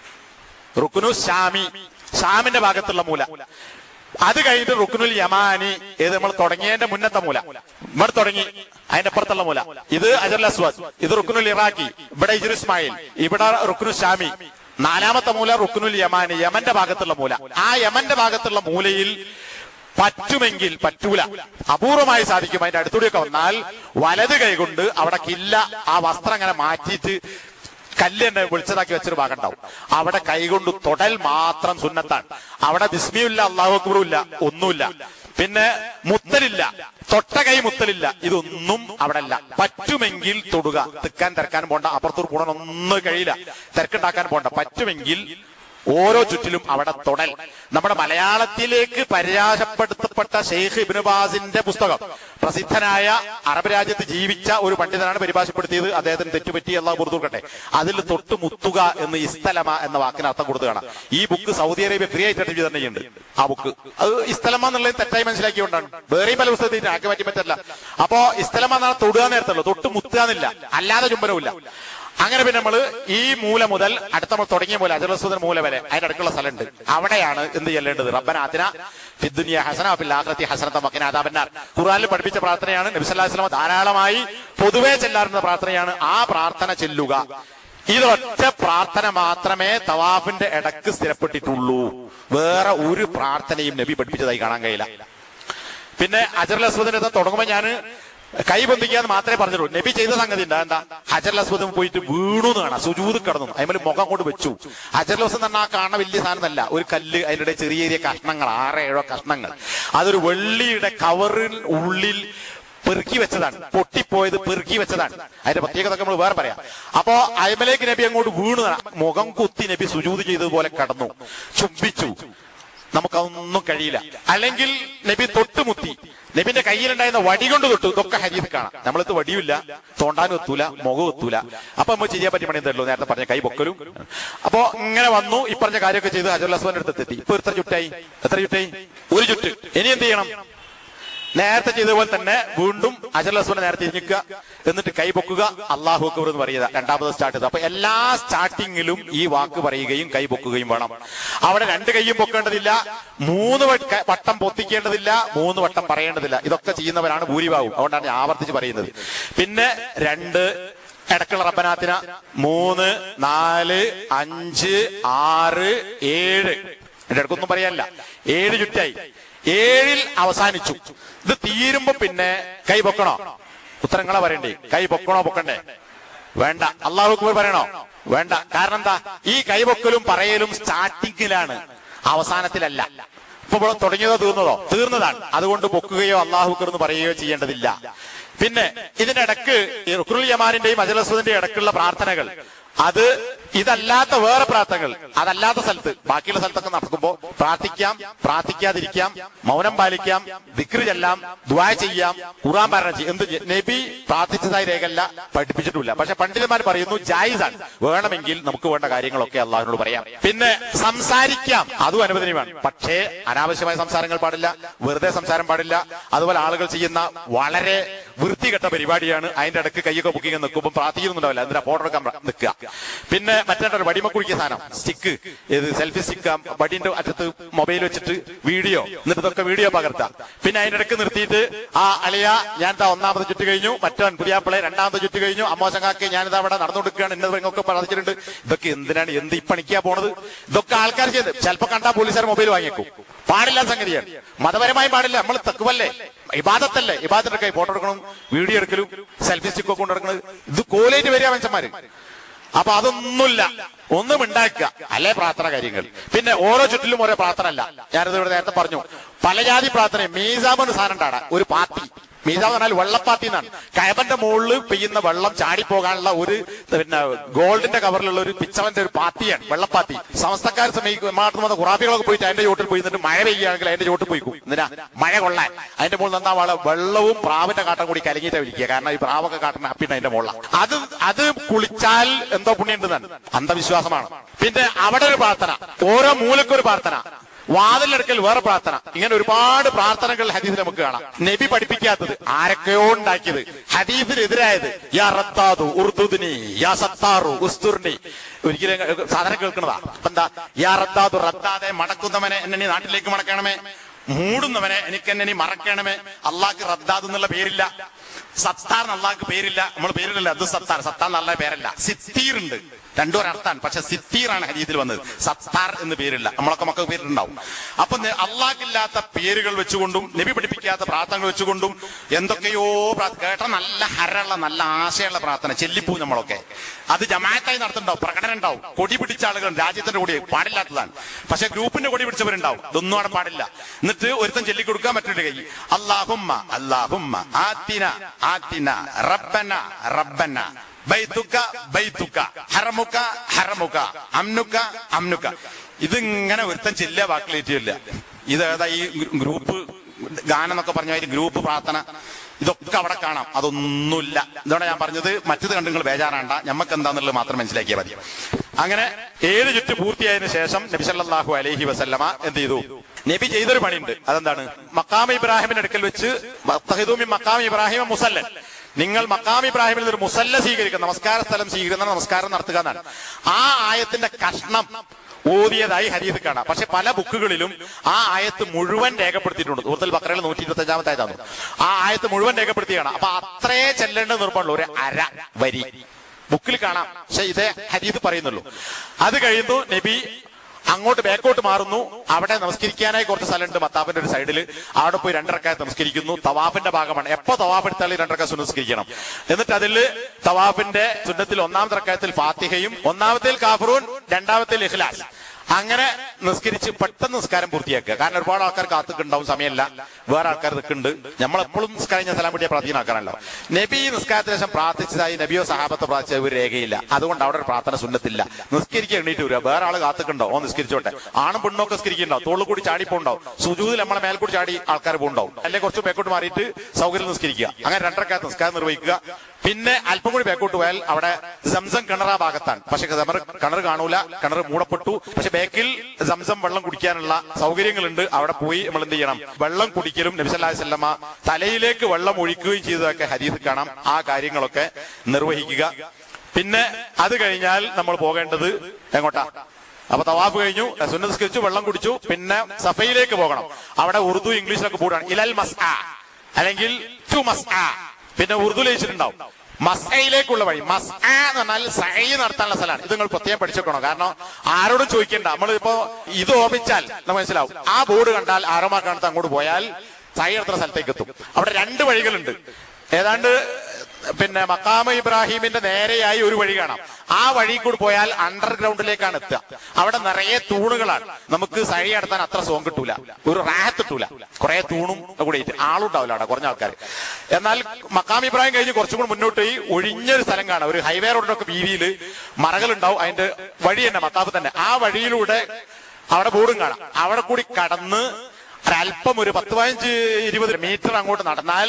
റുക്കുനു ഷാമി ഷാമിന്റെ ഭാഗത്തുള്ള മൂല അത് കഴിഞ്ഞിട്ട് റുക്കുനുൽ യമാനി ഇത് നമ്മൾ തുടങ്ങിയതിന്റെ മുന്നത്തെ മൂല ഇവിടെ തുടങ്ങി അതിന്റെ അപ്പുറത്തുള്ള മൂല ഇത് അജറുൽ അസ്വദ് ഇത് റുക്കുനുൽ ഇറാഖി ഇവിടെ ഇജുർ ഇസ്മായിൽ ഇവിടെ റുക്കുനു ഷാമി നാലാമത്തെ മൂല റുക്കുനുൽ യമാനി യമന്റെ ഭാഗത്തുള്ള മൂല ആ യമന്റെ ഭാഗത്തുള്ള മൂലയിൽ പറ്റുമെങ്കിൽ പറ്റൂല അപൂർവമായി സാധിക്കും അതിന്റെ അടുത്തൂടെയൊക്കെ വന്നാൽ വലത് കൈകൊണ്ട് അവിടെ കില്ല ആ വസ്ത്രം അങ്ങനെ മാറ്റിയിട്ട് കല്ല് തന്നെ വിളിച്ചതാക്കി വെച്ചൊരു ഭാഗം ഉണ്ടാവും അവിടെ കൈകൊണ്ട് തൊടൽ മാത്രം സുന്നത്താണ് അവിടെ ബിസ്മിയില്ല അള്ളാഹു അക്ബറും ഇല്ല ഒന്നുമില്ല പിന്നെ മുത്തലില്ല തൊട്ട കൈ മുത്തലില്ല ഇതൊന്നും അവിടെ അല്ല പറ്റുമെങ്കിൽ തൊടുക തിക്കാൻ തിരക്കാൻ പോണ്ട അപ്പുറത്തൂർ കൂടാൻ ഒന്നും കഴിയില്ല തിരക്കുണ്ടാക്കാൻ പോണ്ട പറ്റുമെങ്കിൽ ഓരോ ചുറ്റിലും അവിടെ തൊടൽ നമ്മുടെ മലയാളത്തിലേക്ക് പരാജപ്പെടുത്തപ്പെട്ട ഷെയ്ഖ് ഇബ്നു ബാസിന്റെ പുസ്തകം പ്രസിദ്ധനായ അറബ് രാജ്യത്ത് ജീവിച്ച ഒരു പണ്ഡിതനാണ് പരിഭാഷപ്പെടുത്തിയത് അദ്ദേഹത്തിന് തെറ്റുപറ്റി അള്ളാഹ് പുറത്തുകൊടുക്കട്ടെ അതിൽ തൊട്ട് മുത്തുക എന്ന് ഇസ്തലമ എന്ന വാക്കിന് അർത്ഥം കൊടുത്തു കാണാം ഈ ബുക്ക് സൗദി അറേബ്യ ഫ്രീ ആയിട്ട് വിതരണം ചെയ്യുന്നുണ്ട് ആ ബുക്ക് അത് ഇസ്തലമ എന്നുള്ളത് തെറ്റായി മനസ്സിലാക്കിക്കൊണ്ടാണ് വേറെയും പല പുസ്തകത്തിൽ ആക്കി മാറ്റി പറ്റില്ല അപ്പോ ഇസ്തലമ എന്നാണ് തൊടുക നേരത്തുള്ളൂ തൊട്ട് മുത്തുക എന്നില്ല അല്ലാതെ ചുംബനമില്ല അങ്ങനെ പിന്നെ നമ്മള് ഈ മൂല മുതൽ അടുത്ത നമ്മൾ തുടങ്ങിയ മൂല അജറസുദൻ മൂല വരെ അതിന്റെ അടുക്കുള്ള സ്ഥലമുണ്ട് അവിടെയാണ് എന്ത് ചെല്ലേണ്ടത് റബ്ബനാത്തിന ഫിദ്ദുനിയ ഹസന ഫിൽ ആഖിറതി ഹസനത വഖിന അദാബന്നാർ ഖുർആനിൽ പഠിപ്പിച്ച പ്രാർത്ഥനയാണ് നബി സല്ലല്ലാഹു അലൈഹി വസല്ലം ധാരാളമായി പൊതുവെ ചെല്ലാറുന്ന പ്രാർത്ഥനയാണ് ആ പ്രാർത്ഥന ചെല്ലുക ഇതൊറ്റ പ്രാർത്ഥന മാത്രമേ തവാഫിന്റെ ഇടക്ക് സ്ഥിരപ്പെട്ടിട്ടുള്ളൂ വേറെ ഒരു പ്രാർത്ഥനയും നബി പഠിപ്പിച്ചതായി കാണാൻ കഴിയില്ല പിന്നെ അജറുൽ അസ്വദിന്റെ തുടങ്ങുമ്പോൾ ഞാൻ കൈ പൊന്തിക്കാന്ന് മാത്രമേ പറഞ്ഞുള്ളൂ നബി ചെയ്ത സംഗതി എന്താ എന്താ ഹജർ അസ്വദം പോയിട്ട് വീണു എന്ന് കാണാം സുജൂത് കിടന്നു അതിമേൽ മുഖം കൊണ്ട് വെച്ചു ഹജർ അസ്വദം എന്ന് പറഞ്ഞാൽ കാണാൻ വലിയ സാധനമല്ല ഒരു കല്ല് അതിൻ്റെ ചെറിയ ചെറിയ കഷ്ണങ്ങൾ ആറ് ഏഴോ കഷ്ണങ്ങൾ അതൊരു വെള്ളിയുടെ കവറിൽ ഉള്ളിൽ പെറുക്കി വെച്ചതാണ് പൊട്ടിപ്പോയത് പെറുക്കി വെച്ചതാണ് അതിന്റെ പ്രത്യേകത നമ്മൾ വേറെ പറയാം അപ്പോ അയമലേക്ക് നബി അങ്ങോട്ട് വീണു മുഖം കുത്തി നബി സുജൂത് ചെയ്തതുപോലെ കടന്നു ചുംബിച്ചു നമുക്കതൊന്നും കഴിയില്ല അല്ലെങ്കിൽ നബി തൊട്ടുമുത്തി നബിന്റെ കയ്യിലുണ്ടായിരുന്ന വടി കൊണ്ട് തൊട്ടു ഇതൊക്കെ ഹരീത് കാണാം നമ്മളിത് വടിയില്ല തോണ്ടാനും എത്തൂല മുഖം എത്തൂല അപ്പൊ നമ്മൾ ചെയ്യാൻ പറ്റിയ പണി എന്തല്ലോ നേരത്തെ പറഞ്ഞ കൈ പൊക്കലും അപ്പോ ഇങ്ങനെ വന്നു ഈ പറഞ്ഞ കാര്യമൊക്കെ ചെയ്ത് ഹജുൽ അസ്വാന്റെ അടുത്ത് എത്തി ഇപ്പൊ എത്ര ചുറ്റായി എത്ര ചുറ്റായി ഒരു ചുറ്റ് ഇനി എന്ത് ചെയ്യണം നേരത്തെ ചെയ്തതുപോലെ തന്നെ വീണ്ടും അജൽ അസ്വനെ നേരത്തെ തിരിഞ്ഞിക്കുക എന്നിട്ട് കൈ പൊക്കുക അള്ളാഹു അക്ബർ എന്ന് പറയുക രണ്ടാമത് സ്റ്റാർട്ട് ചെയ്ത് അപ്പൊ എല്ലാ സ്റ്റാർട്ടിങ്ങിലും ഈ വാക്ക് പറയുകയും കൈ പൊക്കുകയും വേണം അവിടെ രണ്ട് കൈയും പൊക്കേണ്ടതില്ല മൂന്ന് വട്ട- ക- വട്ടം പൊത്തിക്കേണ്ടതില്ല മൂന്ന് വട്ടം പറയേണ്ടതില്ല ഇതൊക്കെ ചെയ്യുന്നവരാണ് ഭൂരിഭാഗവും അതുകൊണ്ടാണ് ഞാൻ ആവർത്തിച്ച് പറയുന്നത് പിന്നെ രണ്ട് ഇടക്കുള്ള റബ്ബനാത്തിന മൂന്ന് നാല് അഞ്ച് ആറ് ഏഴ് എന്റെ ഇടക്കൊന്നും പറയാനില്ല ഏഴ് ചുറ്റായി ഏഴിൽ അവസാനിച്ചു ഇത് തീരുമ്പോ പിന്നെ കൈ പൊക്കണോ ഉത്തരങ്ങളെ പറയണ്ടേ കൈ പൊക്കണോ പൊക്കണ്ടേ വേണ്ട അള്ളാഹു അക്ബർ പറയണോ വേണ്ട കാരണം എന്താ ഈ കൈപൊക്കലും പറയലും സ്റ്റാർട്ടിങ്ങിലാണ് അവസാനത്തിലല്ല ഇപ്പൊ ഇവിടെ തുടങ്ങിയതോ തീർന്നതോ തീർന്നതാണ് അതുകൊണ്ട് പൊക്കുകയോ അള്ളാഹു അക്ബർ എന്ന് പറയുകയോ ചെയ്യേണ്ടതില്ല പിന്നെ ഇതിന്റെ ഇടക്ക് ഈ റുക്രുൽ യമാനിന്റെയും അജലസ്വദിന്റെയും ഇടക്കുള്ള പ്രാർത്ഥനകൾ അത് ഇതല്ലാത്ത വേറെ പ്രാർത്ഥനകൾ അതല്ലാത്ത സ്ഥലത്ത് ബാക്കിയുള്ള സ്ഥലത്തൊക്കെ നടക്കുമ്പോ പ്രാർത്ഥിക്കാം പ്രാർത്ഥിക്കാതിരിക്കാം മൗനം പാലിക്കാം ദിക്റ് ചെല്ലാം ദ്വാ ചെയ്യാം ഖുറാൻ പാരായണം ചെയ്യാം എന്ത് ചെയ്യ- നബി പ്രാർത്ഥിച്ചതായി രേഖല്ല പഠിപ്പിച്ചിട്ടില്ല പക്ഷെ പണ്ഡിതന്മാർ പറയുന്നു ജായിസാണ് വേണമെങ്കിൽ നമുക്ക് വേണ്ട കാര്യങ്ങളൊക്കെ അള്ളാഹിനോട് പറയാം പിന്നെ സംസാരിക്കാം അതും അനുവദനീയമാണ് പക്ഷേ അനാവശ്യമായ സംസാരങ്ങൾ പാടില്ല വെറുതെ സംസാരം പാടില്ല അതുപോലെ ആളുകൾ ചെയ്യുന്ന വളരെ വൃത്തികെട്ട പരിപാടിയാണ് അതിന്റെ ഇടയ്ക്ക് കൈയൊക്കെ ബുക്കിംഗ് നിൽക്കുമ്പോൾ പ്രാർത്ഥിക്കുന്നുണ്ടാവില്ല എന്തിനാ ഫോട്ടോ എടുക്കാൻ പ്ര- നിൽക്കുക പിന്നെ മറ്റേ വടിമ കുടിക്കുന്ന സാധനം സ്റ്റിക്ക് ഇത് സെൽഫി സ്റ്റിക്ക് വടിന്റെ അറ്റത്ത് മൊബൈൽ വെച്ചിട്ട് വീഡിയോ എന്നിട്ട് ഇതൊക്കെ വീഡിയോ പകർത്താം പിന്നെ അതിന്റെ ഇടയ്ക്ക് നിർത്തിയിട്ട് ആ അളിയ ഞാൻ ദാ ഒന്നാമത് ചുറ്റ് കഴിഞ്ഞു മറ്റവൻ പുതിയാപ്പിളെ രണ്ടാമത് ചുറ്റ് കഴിഞ്ഞു അമ്മോശങ്കാക്ക് ഞാനിതാ അവിടെ നടന്നുകൊടുക്കുകയാണ് എന്നത് ഇങ്ങൊക്കെ പറഞ്ഞിട്ടുണ്ട് ഇതൊക്കെ എന്തിനാണ് എന്ത് ഈ പണിക്കാ പോണത് ഇതൊക്കെ ആൾക്കാർ ചെയ്ത് ചിലപ്പോ കണ്ടാ പോലീസുകാർ മൊബൈൽ വാങ്ങിയേക്കും പാടില്ല സംഗതിയാണ് മതപരമായി പാടില്ല നമ്മൾ തെക്കുവല്ലേ ഇബാദത്തല്ലേ ഇബാദത്തൊക്കെ ഫോട്ടോ എടുക്കണം വീഡിയോ എടുക്കലും സെൽഫി സ്റ്റിക്ക് ഒക്കെ കൊണ്ടെടുക്കണത് ഇത് കോലേറ്റ് വരിക മനുഷ്യന്മാര് അപ്പൊ അതൊന്നുമില്ല ഒന്നും ഉണ്ടാക്കുക അല്ലേ പ്രാർത്ഥന കാര്യങ്ങൾ പിന്നെ ഓരോ ചുറ്റിലും ഓരോ പ്രാർത്ഥന അല്ല ഞാനിത് ഇവിടെ നേരത്തെ പറഞ്ഞു പല ജാതി പ്രാർത്ഥന മീസാബ് എന്ന് സാധനം ഉണ്ടാടാ ഒരു പാത്തി മീസാബ് എന്ന് പറഞ്ഞാൽ വെള്ളപ്പാത്തി എന്നാണ് കയബന്റെ മുകളിൽ പെയ്യുന്ന വെള്ളം ചാടിപ്പോകാനുള്ള ഒരു പിന്നെ ഗോൾഡിന്റെ കവറിലുള്ള ഒരു പിച്ചവന്റെ ഒരു പാത്തിയാണ് വെള്ളപ്പാത്തി സമസ്തക്കാർ സമീപിക്കും നാട്ടിൽ വന്ന ഖുറാബികളൊക്കെ പോയിട്ട് അതിന്റെ ചോട്ടിൽ പോയി നിന്നിട്ട് മഴ പെയ്യുകയാണെങ്കിൽ അതിന്റെ ചോട്ടിൽ പോയിക്കും എന്തിനാ മഴ കൊള്ളാൻ അതിന്റെ മുകളിൽ നിന്നാ വള വെള്ളവും പ്രാവിന്റെ കാട്ടം കൂടി കലങ്ങിയിട്ട് വിളിക്കുക കാരണം ഈ പ്രാവൊക്കെ കാട്ടുന്ന അപ്പിണ്ട് അതിന്റെ മുകളിലാണ് അത് അത് കുളിച്ചാൽ എന്തോ പുണ്യമുണ്ടെന്നാണ് അന്ധവിശ്വാസമാണ് പിന്നെ അവിടെ ഒരു പ്രാർത്ഥന ഓരോ മൂലക്കൊരു പ്രാർത്ഥന വാതിലെടുക്കൽ വേറെ പ്രാർത്ഥന ഇങ്ങനെ ഒരുപാട് പ്രാർത്ഥനകൾ ഹദീസിൽ നമുക്ക് കാണാം നബി പഠിപ്പിക്കാത്തത് ആരൊക്കെയോ ഉണ്ടാക്കിയത് ഹദീസിനെതിരായത് യാ റത്താദു ഉർദുദിനി യാ സത്താറു ഉസ്തുർണി ഒരിക്കലും സാധനം കേൾക്കുന്നതാ അപ്പൊ എന്താ യാ റത്താദു റദ്ദാതെ മടക്കുന്നവനെ എന്നെ നീ നാട്ടിലേക്ക് മടക്കണമേ മൂടുന്നവനെ എനിക്ക് എന്നെ നീ മറക്കണമേ അള്ളാഹ്ക്ക് റദ്ദാദ് എന്നുള്ള പേരില്ല സത്താർ അള്ളാഹ്ക്ക് പേരില്ല നമ്മൾ പേരില്ല അത് സത്താർ സത്താർ നല്ല പേരല്ല സിത്തീർ ഉണ്ട് രണ്ടും ഒരർത്ഥാണ് പക്ഷെ സിത്തീറാണ് ഹരീതിൽ വന്നത് സത്താർ എന്ന് പേരില്ല നമ്മളൊക്കെ മക്കൾ പേരിട്ടുണ്ടാവും അപ്പൊ നെ- അള്ളാഹ്ക്കില്ലാത്ത പേരുകൾ വെച്ചുകൊണ്ടും നബി പഠിപ്പിക്കാത്ത പ്രാർത്ഥനകൾ വെച്ചുകൊണ്ടും എന്തൊക്കെയോ പ്രാർത്ഥ- കേട്ട നല്ല ഹരമുള്ള നല്ല ആശയമുള്ള പ്രാർത്ഥന ചെല്ലിപ്പൂ നമ്മളൊക്കെ അത് ജമാഅത്തായി നടത്തുന്നുണ്ടാവും പ്രകടനം ഉണ്ടാവും കൊടി പിടിച്ച ആളുകൾ രാജ്യത്തിന്റെ കൊടി പാടില്ലാത്തതാണ് പക്ഷെ ഗ്രൂപ്പിന്റെ കൊടി പിടിച്ചവരുണ്ടാവും ഇതൊന്നും അവിടെ പാടില്ല എന്നിട്ട് ഒരുത്തൻ ചൊല്ലിക്കൊടുക്കാൻ മറ്റൊരു കൈ അള്ളാഹുമ്മ അള്ളാഹുമ്മ ആത്തിന ആത്തിന റബ്ബന റബ്ബന ബൈത്തുക്ക ബൈത്തുക്ക ഹറമുക്ക ഹറമുക്ക അമ്നുക്ക അമ്നുക്ക ഇതിങ്ങനെ ഒരുത്തൻ ചെല്ലുക വാക്കിലേറ്റില്ല ഇത് ഏതാ ഈ ഗ്രൂപ്പ് ഗാനം എന്നൊക്കെ പറഞ്ഞ മാതിരി ഗ്രൂപ്പ് പ്രാർത്ഥന ഇതൊക്കെ അവിടെ കാണാം അതൊന്നുമില്ല ഇതോടെ ഞാൻ പറഞ്ഞത് മറ്റത് കണ്ട് നിങ്ങൾ ബേജാറാണ്ട ഞമ്മക്ക് എന്താന്നുള്ളത് മാത്രം മനസ്സിലാക്കിയാൽ മതി അങ്ങനെ ഏഴ് ചുറ്റ് പൂർത്തിയായതിനു ശേഷം നബി സല്ലല്ലാഹു അലൈഹി വസല്ലമ എന്ത് ചെയ്തു നബി ചെയ്തൊരു പണിയുണ്ട് അതെന്താണ് മക്കാം ഇബ്രാഹിമിന്റെ അടുക്കൽ വെച്ച് വത്തഹിദൂമി മക്കാം ഇബ്രാഹിം മുസല്ലൻ നിങ്ങൾ മക്കാം ഇബ്രാഹിമിൽ നിന്ന് ഒരു മുസല്ല സ്വീകരിക്കുക നമസ്കാര സ്ഥലം സ്വീകരിക്കുന്ന നമസ്കാരം നടത്തുക എന്നാണ് ആ ആയത്തിന്റെ കഷ്ണം ഓതിയതായി ഹരീത് കാണാം പക്ഷെ പല ബുക്കുകളിലും ആ ആയത്ത് മുഴുവൻ രേഖപ്പെടുത്തിയിട്ടുണ്ട് സുഹൃത്തിൽ ബക്രയിൽ നൂറ്റി ഇരുപത്തി അഞ്ചാമത്തെ ആയതാണ് ആ ആയത്ത് മുഴുവൻ രേഖപ്പെടുത്തിയാണ് അപ്പൊ അത്രേ ചെല്ലേണ്ട നിർബന്ധമുള്ളൂ ഒരു അര വരി ബുക്കിൽ കാണാം പക്ഷെ ഇതേ ഹരീത് പറയുന്നുള്ളൂ അത് കഴിയുന്നു നബി അങ്ങോട്ട് ബാക്കോട്ട് മാറുന്നു അവിടെ നമസ്കരിക്കാനായി കുറച്ച് സ്ഥലമുണ്ട് മത്താപ്പിന്റെ ഒരു സൈഡിൽ അവിടെ പോയി രണ്ടരക്കായ നമസ്കരിക്കുന്നു തവാഫിന്റെ ഭാഗമാണ് എപ്പോ തവാഫ് എടുത്താലും രണ്ടരക്ക സുനസ്കരിക്കണം എന്നിട്ട് അതിൽ തവാഫിന്റെ സുന്നത്തിൽ ഒന്നാമത്തെ റക്കായത്തിൽ ഫാത്തിഹയും ഒന്നാമത്തേൽ കാഫറൂൻ രണ്ടാമത്തേൽ ഇഖ്ലാസ് അങ്ങനെ നിസ്കരിച്ച് പെട്ടെന്ന് നിസ്കാരം പൂർത്തിയാക്കുക കാരണം ഒരുപാട് ആൾക്കാർ കാത്തുക്കുണ്ടാവും സമയമല്ല വേറെ ആൾക്കാർ നിൽക്കുന്നുണ്ട് നമ്മളെപ്പോഴും നിസ്കാരം ഞാൻ സ്ഥലം പിടിയ പ്രാർത്ഥനയാക്കാനല്ലോ നബി ഈ നിസ്കാരത്തിന് ശേഷം പ്രാർത്ഥിച്ചതായി നബിയോ സഹാബത്തെ പ്രാർത്ഥിച്ച ഒരു രേഖയില്ല അതുകൊണ്ട് അവിടെ ഒരു പ്രാർത്ഥന സുന്നത്തില്ല നിസ്കരിക്കുക എണ്ണീറ്റ് വരിക വേറെ ആൾ കാത്തുക്കുണ്ടോ ഓ നിസ്കരിച്ചോട്ടെ ആണും പെണ്ണൊക്കെ നിസ്കരിക്കുന്നുണ്ടാവും തോളിൽ കൂടി ചാടിപ്പോണ്ടാവും സുജൂതിൽ നമ്മളെ മേൽക്കൂടി ചാടി ആൾക്കാർ പോകുണ്ടാവും അല്ലെങ്കിൽ കുറച്ച് ബേക്കോട്ട് മാറിയിട്ട് സൗകര്യം നിസ്കരിക്കുക അങ്ങനെ രണ്ടരക്കാലത്ത് നിസ്കാരം നിർവഹിക്കുക പിന്നെ അല്പം കൂടി ബാക്കോട്ട് പോയാൽ അവിടെ സംസം കിണറ ഭാഗത്താണ് പക്ഷെ കിണർ കിണർ കാണൂല കിണർ മൂടപ്പെട്ടു പക്ഷെ ബാക്കിൽ സംസം വെള്ളം കുടിക്കാനുള്ള സൗകര്യങ്ങളുണ്ട് അവിടെ പോയി നമ്മൾ എന്ത് ചെയ്യണം വെള്ളം കുടിക്കലും നബിസല്ലാഹി സ്വല്ലമ്മ തലയിലേക്ക് വെള്ളം ഒഴിക്കുകയും ചെയ്തതൊക്കെ ഹരീത് കാണാം ആ കാര്യങ്ങളൊക്കെ നിർവഹിക്കുക പിന്നെ അത് കഴിഞ്ഞാൽ നമ്മൾ പോകേണ്ടത് എങ്ങോട്ടാ അപ്പൊ തവാഫ് കഴിഞ്ഞു സുന്നസ്കരിച്ചു വെള്ളം കുടിച്ചു പിന്നെ സഫയിലേക്ക് പോകണം അവിടെ ഉറുദു ഇംഗ്ലീഷിലൊക്കെ കൂടാണ് ഇലൽ മസ് അല്ലെങ്കിൽ ടു മസ് പിന്നെ ഉറുദു ലയിച്ചിട്ടുണ്ടാവും മസ്അയിലേക്കുള്ള വഴി മസ് എന്ന് പറഞ്ഞാൽ സൈ നടത്താനുള്ള സ്ഥലമാണ് ഇത് നിങ്ങൾ പ്രത്യേകം പഠിച്ചേക്കണം കാരണം ആരോടും ചോദിക്കണ്ട നമ്മളിപ്പോ ഇത് ഓപിച്ചാൽ നമുക്ക് മനസ്സിലാവും ആ ബോർഡ് കണ്ടാൽ ആരോമാ കാണത്ത് അങ്ങോട്ട് പോയാൽ സൈ നടത്തുന്ന സ്ഥലത്തേക്ക് എത്തും അവിടെ രണ്ട് വഴികളുണ്ട് ഏതാണ്ട് പിന്നെ മക്കാമ ഇബ്രാഹിമിന്റെ നേരെയായി ഒരു വഴി കാണാം ആ വഴി കൂടി പോയാൽ അണ്ടർഗ്രൗണ്ടിലേക്കാണ് എത്തുക അവിടെ നിറയെ തൂണുകളാണ് നമുക്ക് സഴി നടത്താൻ അത്ര സോം കിട്ടൂല ഒരു റാഹത്ത് കിട്ടൂല കുറെ തൂണും കൂടി ആയിട്ട് ആളുണ്ടാവില്ല അവിടെ കുറഞ്ഞ ആൾക്കാർ എന്നാൽ മക്കാം ഇബ്രാഹിം കഴിഞ്ഞ് കുറച്ചും കൂടി മുന്നോട്ട് പോയി ഒഴിഞ്ഞൊരു സ്ഥലം കാണാം ഒരു ഹൈവേ റോഡിനൊക്കെ വീതിയിൽ മറകളുണ്ടാവും അതിന്റെ വഴി തന്നെ മത്താപ്പ് തന്നെ ആ വഴിയിലൂടെ അവിടെ ബോർഡും കാണാം അവിടെ കൂടി കടന്ന് ഒരല്പം ഒരു പത്ത് പതിനഞ്ച് ഇരുപത് മീറ്റർ അങ്ങോട്ട് നടന്നാൽ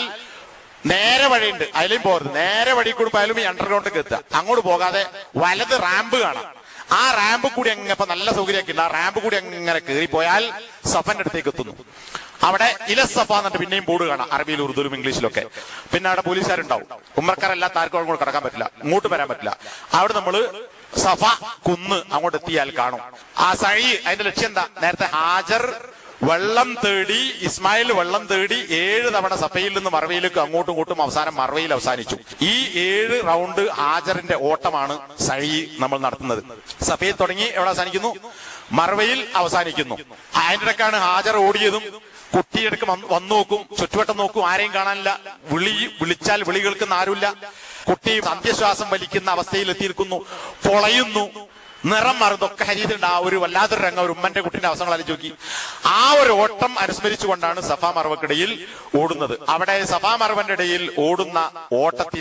നേരെ വഴിയുണ്ട് അതിലും പോകരുത് നേരെ വഴി കൂടി പോയാലും ഈ അണ്ടർഗ്രൗണ്ടിലേക്ക് എത്തുക അങ്ങോട്ട് പോകാതെ വലത് റാമ്പ് കാണാം ആ റാമ്പ് കൂടി അങ്ങ് ഇപ്പൊ നല്ല സൗകര്യമൊക്കെ ഉണ്ട് ആ റാമ്പ് കൂടി അങ്ങനെ കയറി പോയാൽ സഫന്റെ അടുത്തേക്ക് എത്തുന്നു അവിടെ ഇലസഫ എന്നിട്ട് പിന്നെയും ബോർഡ് കാണാം അറബിയിൽ ഉറുദുലും ഇംഗ്ലീഷിലൊക്കെ പിന്നെ അവിടെ പോലീസുകാരുണ്ടാവും ഉമ്മർക്കാരല്ലാത്ത ആർക്കും അങ്ങോട്ട് കടക്കാൻ പറ്റില്ല ഇങ്ങോട്ട് വരാൻ പറ്റില്ല അവിടെ നമ്മള് സഫ കുന്ന് അങ്ങോട്ട് എത്തിയാൽ കാണും ആ സഴി അതിന്റെ ലക്ഷ്യം എന്താ നേരത്തെ ഹാജർ വെള്ളം തേടി ഇസ്മായിൽ വെള്ളം തേടി ഏഴ് തവണ സഫയിൽ നിന്ന് മറവയിലേക്ക് അങ്ങോട്ടും ഇങ്ങോട്ടും അവസാനം മറവയിൽ അവസാനിച്ചു ഈ ഏഴ് റൗണ്ട് ഹാജറിന്റെ ഓട്ടമാണ് സഴി നമ്മൾ നടത്തുന്നത് സഫയിൽ തുടങ്ങി എവിടെ അവസാനിക്കുന്നു മറവയിൽ അവസാനിക്കുന്നു അതിന്റെ ഇടയ്ക്കാണ് ഹാജർ ഓടിയതും കുട്ടിയെടുക്ക് വന്നു നോക്കും ചുറ്റുവട്ടം നോക്കും ആരെയും കാണാനില്ല വിളി വിളിച്ചാൽ വിളി കേൾക്കുന്ന ആരുമില്ല കുട്ടി അന്ത്യശ്വാസം വലിക്കുന്ന അവസ്ഥയിൽ എത്തിയിരിക്കുന്നു പൊളയുന്നു നിറം മാറുന്നതൊക്കെ ഹരീതുണ്ട് ആ ഒരു വല്ലാത്തൊരു രംഗം ഒരു ഉമ്മന്റെ കുട്ടിന്റെ അവസരങ്ങൾ ആലോചിച്ച് നോക്കി ആ ഒരു ഓട്ടം അനുസ്മരിച്ചുകൊണ്ടാണ് സഫാ മറവക്കിടയിൽ ഓടുന്നത് അവിടെ സഫാ മറവന്റെ ഇടയിൽ ഓടുന്ന ഓട്ടത്തിൽ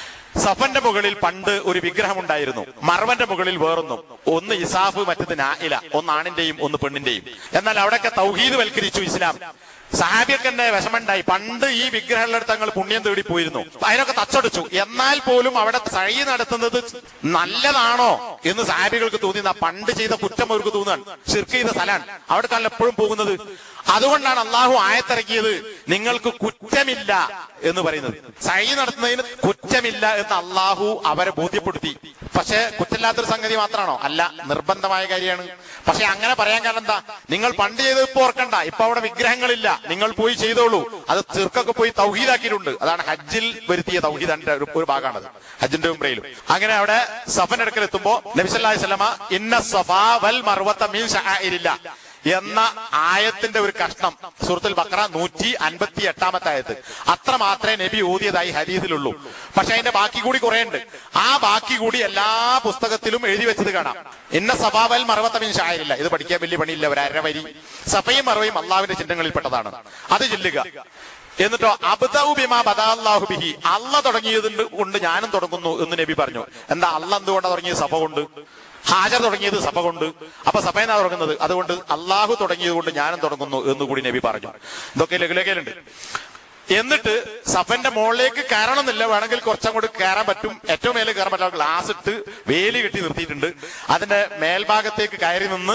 സഫന്റെ മുകളിൽ പണ്ട് ഒരു വിഗ്രഹമുണ്ടായിരുന്നു മറവന്റെ മുകളിൽ വേറൊന്നും ഒന്ന് ഇസാഫ് മറ്റത് നായില ഒന്ന് ആണിന്റെയും ഒന്ന് പെണ്ണിന്റെയും എന്നാൽ അവിടെയൊക്കെ തൗഹീദ് വൽക്കരിച്ചു ഇസ്ലാം സഹാബിയൊക്കെ തന്നെ വിഷമുണ്ടായി പണ്ട് ഈ വിഗ്രഹങ്ങളുടെ തങ്ങൾ പുണ്യം തേടി പോയിരുന്നു അതിനൊക്കെ തച്ചടിച്ചു എന്നാൽ പോലും അവിടെ സഴി നടത്തുന്നത് നല്ലതാണോ എന്ന് സഹാബികൾക്ക് തോന്നി പണ്ട് ചെയ്ത കുറ്റം അവർക്ക് തോന്നുകയാണ് ശിർക്ക് ചെയ്ത സ്ഥലമാണ് അവിടെ എപ്പോഴും പോകുന്നത് അതുകൊണ്ടാണ് അള്ളാഹു ആയത്തിറക്കിയത് നിങ്ങൾക്ക് കുറ്റമില്ല എന്ന് പറയുന്നത് സഴി നടത്തുന്നതിന് കുറ്റമില്ല എന്ന് അള്ളാഹു അവരെ ബോധ്യപ്പെടുത്തി പക്ഷെ കുറ്റമില്ലാത്തൊരു സംഗതി മാത്രമാണോ അല്ല നിർബന്ധമായ കാര്യമാണ് പക്ഷെ അങ്ങനെ പറയാൻ കാരണം എന്താ നിങ്ങൾ പണ്ട് ചെയ്തത് ഇപ്പൊ ഓർക്കണ്ട ഇപ്പൊ അവിടെ വിഗ്രഹങ്ങളില്ല നിങ്ങൾ പോയി ചെയ്തോളൂ അത് ചെറുക്കൊക്കെ പോയി തൗഹീദാക്കിയിട്ടുണ്ട് അതാണ് ഹജ്ജിൽ വരുത്തിയ തൗഹീദാന്റെ ഒരു ഒരു ഭാഗമാണത് ഹജ്ജിന്റെ ഉംറയിലും അങ്ങനെ അവിടെ സഫൻ അടുക്കൽ എത്തുമ്പോ നബിസല്ലാഹി സ്വലമ ഇന്ന സഫാ വൽ മർവത്ത മീൻ ഷായിരില്ല എന്ന ആയത്തിന്റെ ഒരു കഷ്ണം സുഹൃത്തുൽ ബക്ര നൂറ്റി അൻപത്തി എട്ടാമത്തെ ആയത്ത് അത്ര മാത്രമേ നബി ഓതിയതായി ഹരീതിലുള്ളൂ പക്ഷെ അതിന്റെ ബാക്കി കൂടി കുറെ ഉണ്ട് ആ ബാക്കി കൂടി എല്ലാ പുസ്തകത്തിലും എഴുതി വെച്ചത് കാണാം ഇന്ന സഭാവൽ മറവത്തമിൻ ഷായരില്ല ഇത് പഠിക്കാൻ വലിയ പണിയില്ല ഒരു അരവരി സഫയും മറവയും അള്ളാവിന്റെ ചിഹ്നങ്ങളിൽപ്പെട്ടതാണ് അത് ചെല്ലുക എന്നിട്ടോ അബ്ദൌ ബിമാ ബദാല്ലാഹു ബിഹി അല്ല തുടങ്ങിയത് കൊണ്ട് ഞാനും തുടങ്ങുന്നു എന്ന് നബി പറഞ്ഞു എന്താ അല്ല എന്തുകൊണ്ടാണ് തുടങ്ങിയത് സഭ കൊണ്ട് ഹാജർ തുടങ്ങിയത് സഭ കൊണ്ട് അപ്പൊ സഭ എന്നാ തുടങ്ങുന്നത് അതുകൊണ്ട് അള്ളാഹു തുടങ്ങിയത് കൊണ്ട് ഞാനും തുടങ്ങുന്നു എന്ന് കൂടി നബി പറഞ്ഞു ഇതൊക്കെ ലഘുലേഖയിലുണ്ട് എന്നിട്ട് സഫന്റെ മുകളിലേക്ക് കയറണമെന്നില്ല വേണമെങ്കിൽ കുറച്ചങ്ങോട്ട് കയറാൻ പറ്റും ഏറ്റവും മേലെ കയറാൻ പറ്റാത്ത ഗ്ലാസ് ഇട്ട് വേലി കെട്ടി നിർത്തിയിട്ടുണ്ട് അതിന്റെ മേൽഭാഗത്തേക്ക് കയറി നിന്ന്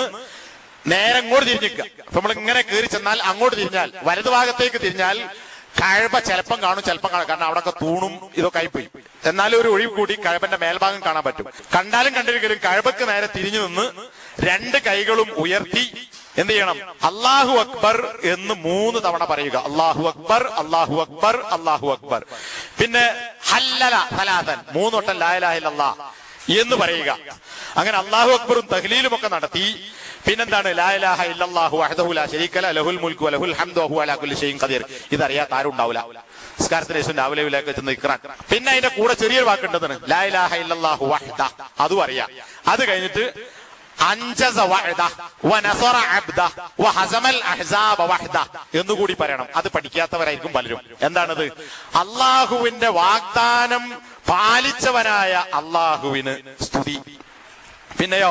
നേരെ അങ്ങോട്ട് തിരിഞ്ഞിക്കുക അപ്പൊ നമ്മൾ ഇങ്ങനെ കയറി ചെന്നാൽ അങ്ങോട്ട് തിരിഞ്ഞാൽ വലതുഭാഗത്തേക്ക് തിരിഞ്ഞാൽ കഴപ്പ ചിലപ്പം കാണും ചിലപ്പം കാണും കാരണം അവിടെയൊക്കെ തൂണും ഇതൊക്കെ ആയിപ്പോയി എന്നാലും ഒരു ഒഴിവ് കൂടി കഴപ്പന്റെ മേൽഭാഗം കാണാൻ പറ്റും കണ്ടാലും കണ്ടിരിക്കലും കഴപ്പക്ക് നേരെ തിരിഞ്ഞു നിന്ന് രണ്ട് കൈകളും ഉയർത്തി എന്ത് ചെയ്യണം അള്ളാഹു അക്ബർ എന്ന് മൂന്ന് തവണ പറയുക അള്ളാഹു അക്ബർ അള്ളാഹു അക്ബർ അള്ളാഹു അക്ബർ പിന്നെ ഹല്ലല ഹലാതൻ മൂന്നൊട്ടം ലായലാഹില്ല എന്ന് പറയുക അങ്ങനെ അള്ളാഹു അക്ബറും തഹ്ലീലും ഒക്കെ നടത്തി പിന്നെന്താണ് ലാ ഇലാഹ ഇല്ലല്ലാഹു വഹ്ദഹു ലാ ശരീക ല ലഹുൽ മുൽക്കു വലഹുൽ ഹംദു വഹുവ അലാ കുല്ലി ഷൈഇൻ ഖദീർ ഇതറിയാത്ത ആരും ഉണ്ടാവില്ല നിസ്കാരത്തിന് ശേഷം രാവിലെ വിലേക്ക് ചെന്ന് ഇക്രാൻ പിന്നെ അതിന്റെ കൂടെ ചെറിയൊരു വാക്കുണ്ടെന്നാണ് ലാ ഇലാഹ ഇല്ലല്ലാഹു വഹ്ദ അതും അറിയാം അത് കഴിഞ്ഞിട്ട് അഞ്ചസ വഹ്ദ വനസറ അബ്ദ വഹസമൽ അഹ്സാബ വഹ്ദ എന്നുകൂടി പറയണം അത് പഠിക്കാത്തവരായിരിക്കും പലരും എന്താണത് അള്ളാഹുവിന്റെ വാഗ്ദാനം പാലിച്ചവനായ അള്ളാഹുവിന് സ്തുതി പിന്നെയോ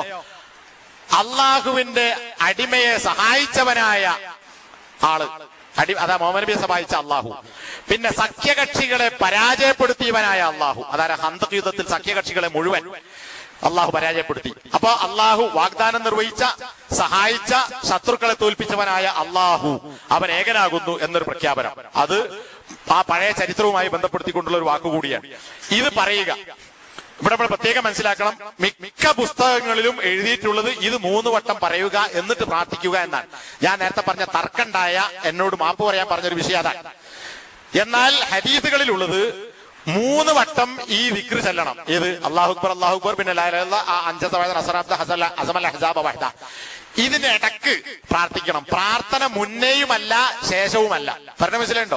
അള്ളാഹുവിന്റെ അടിമയെ സഹായിച്ചവനായ ആള് അടി അതാ മുഹമ്മദ് നബിയെ സഹായിച്ച അള്ളാഹു പിന്നെ സഖ്യകക്ഷികളെ പരാജയപ്പെടുത്തിയവനായ അള്ളാഹു അതായത് ഹന്തക് യുദ്ധത്തിൽ സഖ്യകക്ഷികളെ മുഴുവൻ അള്ളാഹു പരാജയപ്പെടുത്തി അപ്പൊ അള്ളാഹു വാഗ്ദാനം നിർവഹിച്ച സഹായിച്ച ശത്രുക്കളെ തോൽപ്പിച്ചവനായ അള്ളാഹു അവൻ ഏകനാകുന്നു എന്നൊരു പ്രഖ്യാപനം അത് ആ പഴയ ചരിത്രവുമായി ബന്ധപ്പെടുത്തിക്കൊണ്ടുള്ള ഒരു വാക്കുകൂടിയാണ് ഇത് പറയുക ഇവിടെ നമ്മൾ പ്രത്യേകം മനസ്സിലാക്കണം മി- മിക്ക പുസ്തകങ്ങളിലും എഴുതിയിട്ടുള്ളത് ഇത് മൂന്ന് വട്ടം പറയുക എന്നിട്ട് പ്രാർത്ഥിക്കുക എന്നാണ് ഞാൻ നേരത്തെ പറഞ്ഞ തർക്കണ്ടായ എന്നോട് മാപ്പ് പറയാൻ പറഞ്ഞൊരു വിഷയം അതാണ് എന്നാൽ ഹദീസുകളിലുള്ളത് മൂന്ന് വട്ടം ഈ വിക്ര് ചെല്ലണം ഇത് അള്ളാഹു അക്ബർ അള്ളാഹു അക്ബർ പിന്നെ ലാ ഇലാഹ ഇല്ലല്ലാഹ്, ആ അഞ്ചത്തെ വയസ്സ് അസറാബ്ദ ഹസല അസമൽ അഹ്സാബ വഹദ ഇതിന്റെ ഇടക്ക് പ്രാർത്ഥിക്കണം പ്രാർത്ഥന മുന്നേയുമല്ല ശേഷവുമല്ല പറഞ്ഞ മനസ്സിലുണ്ടോ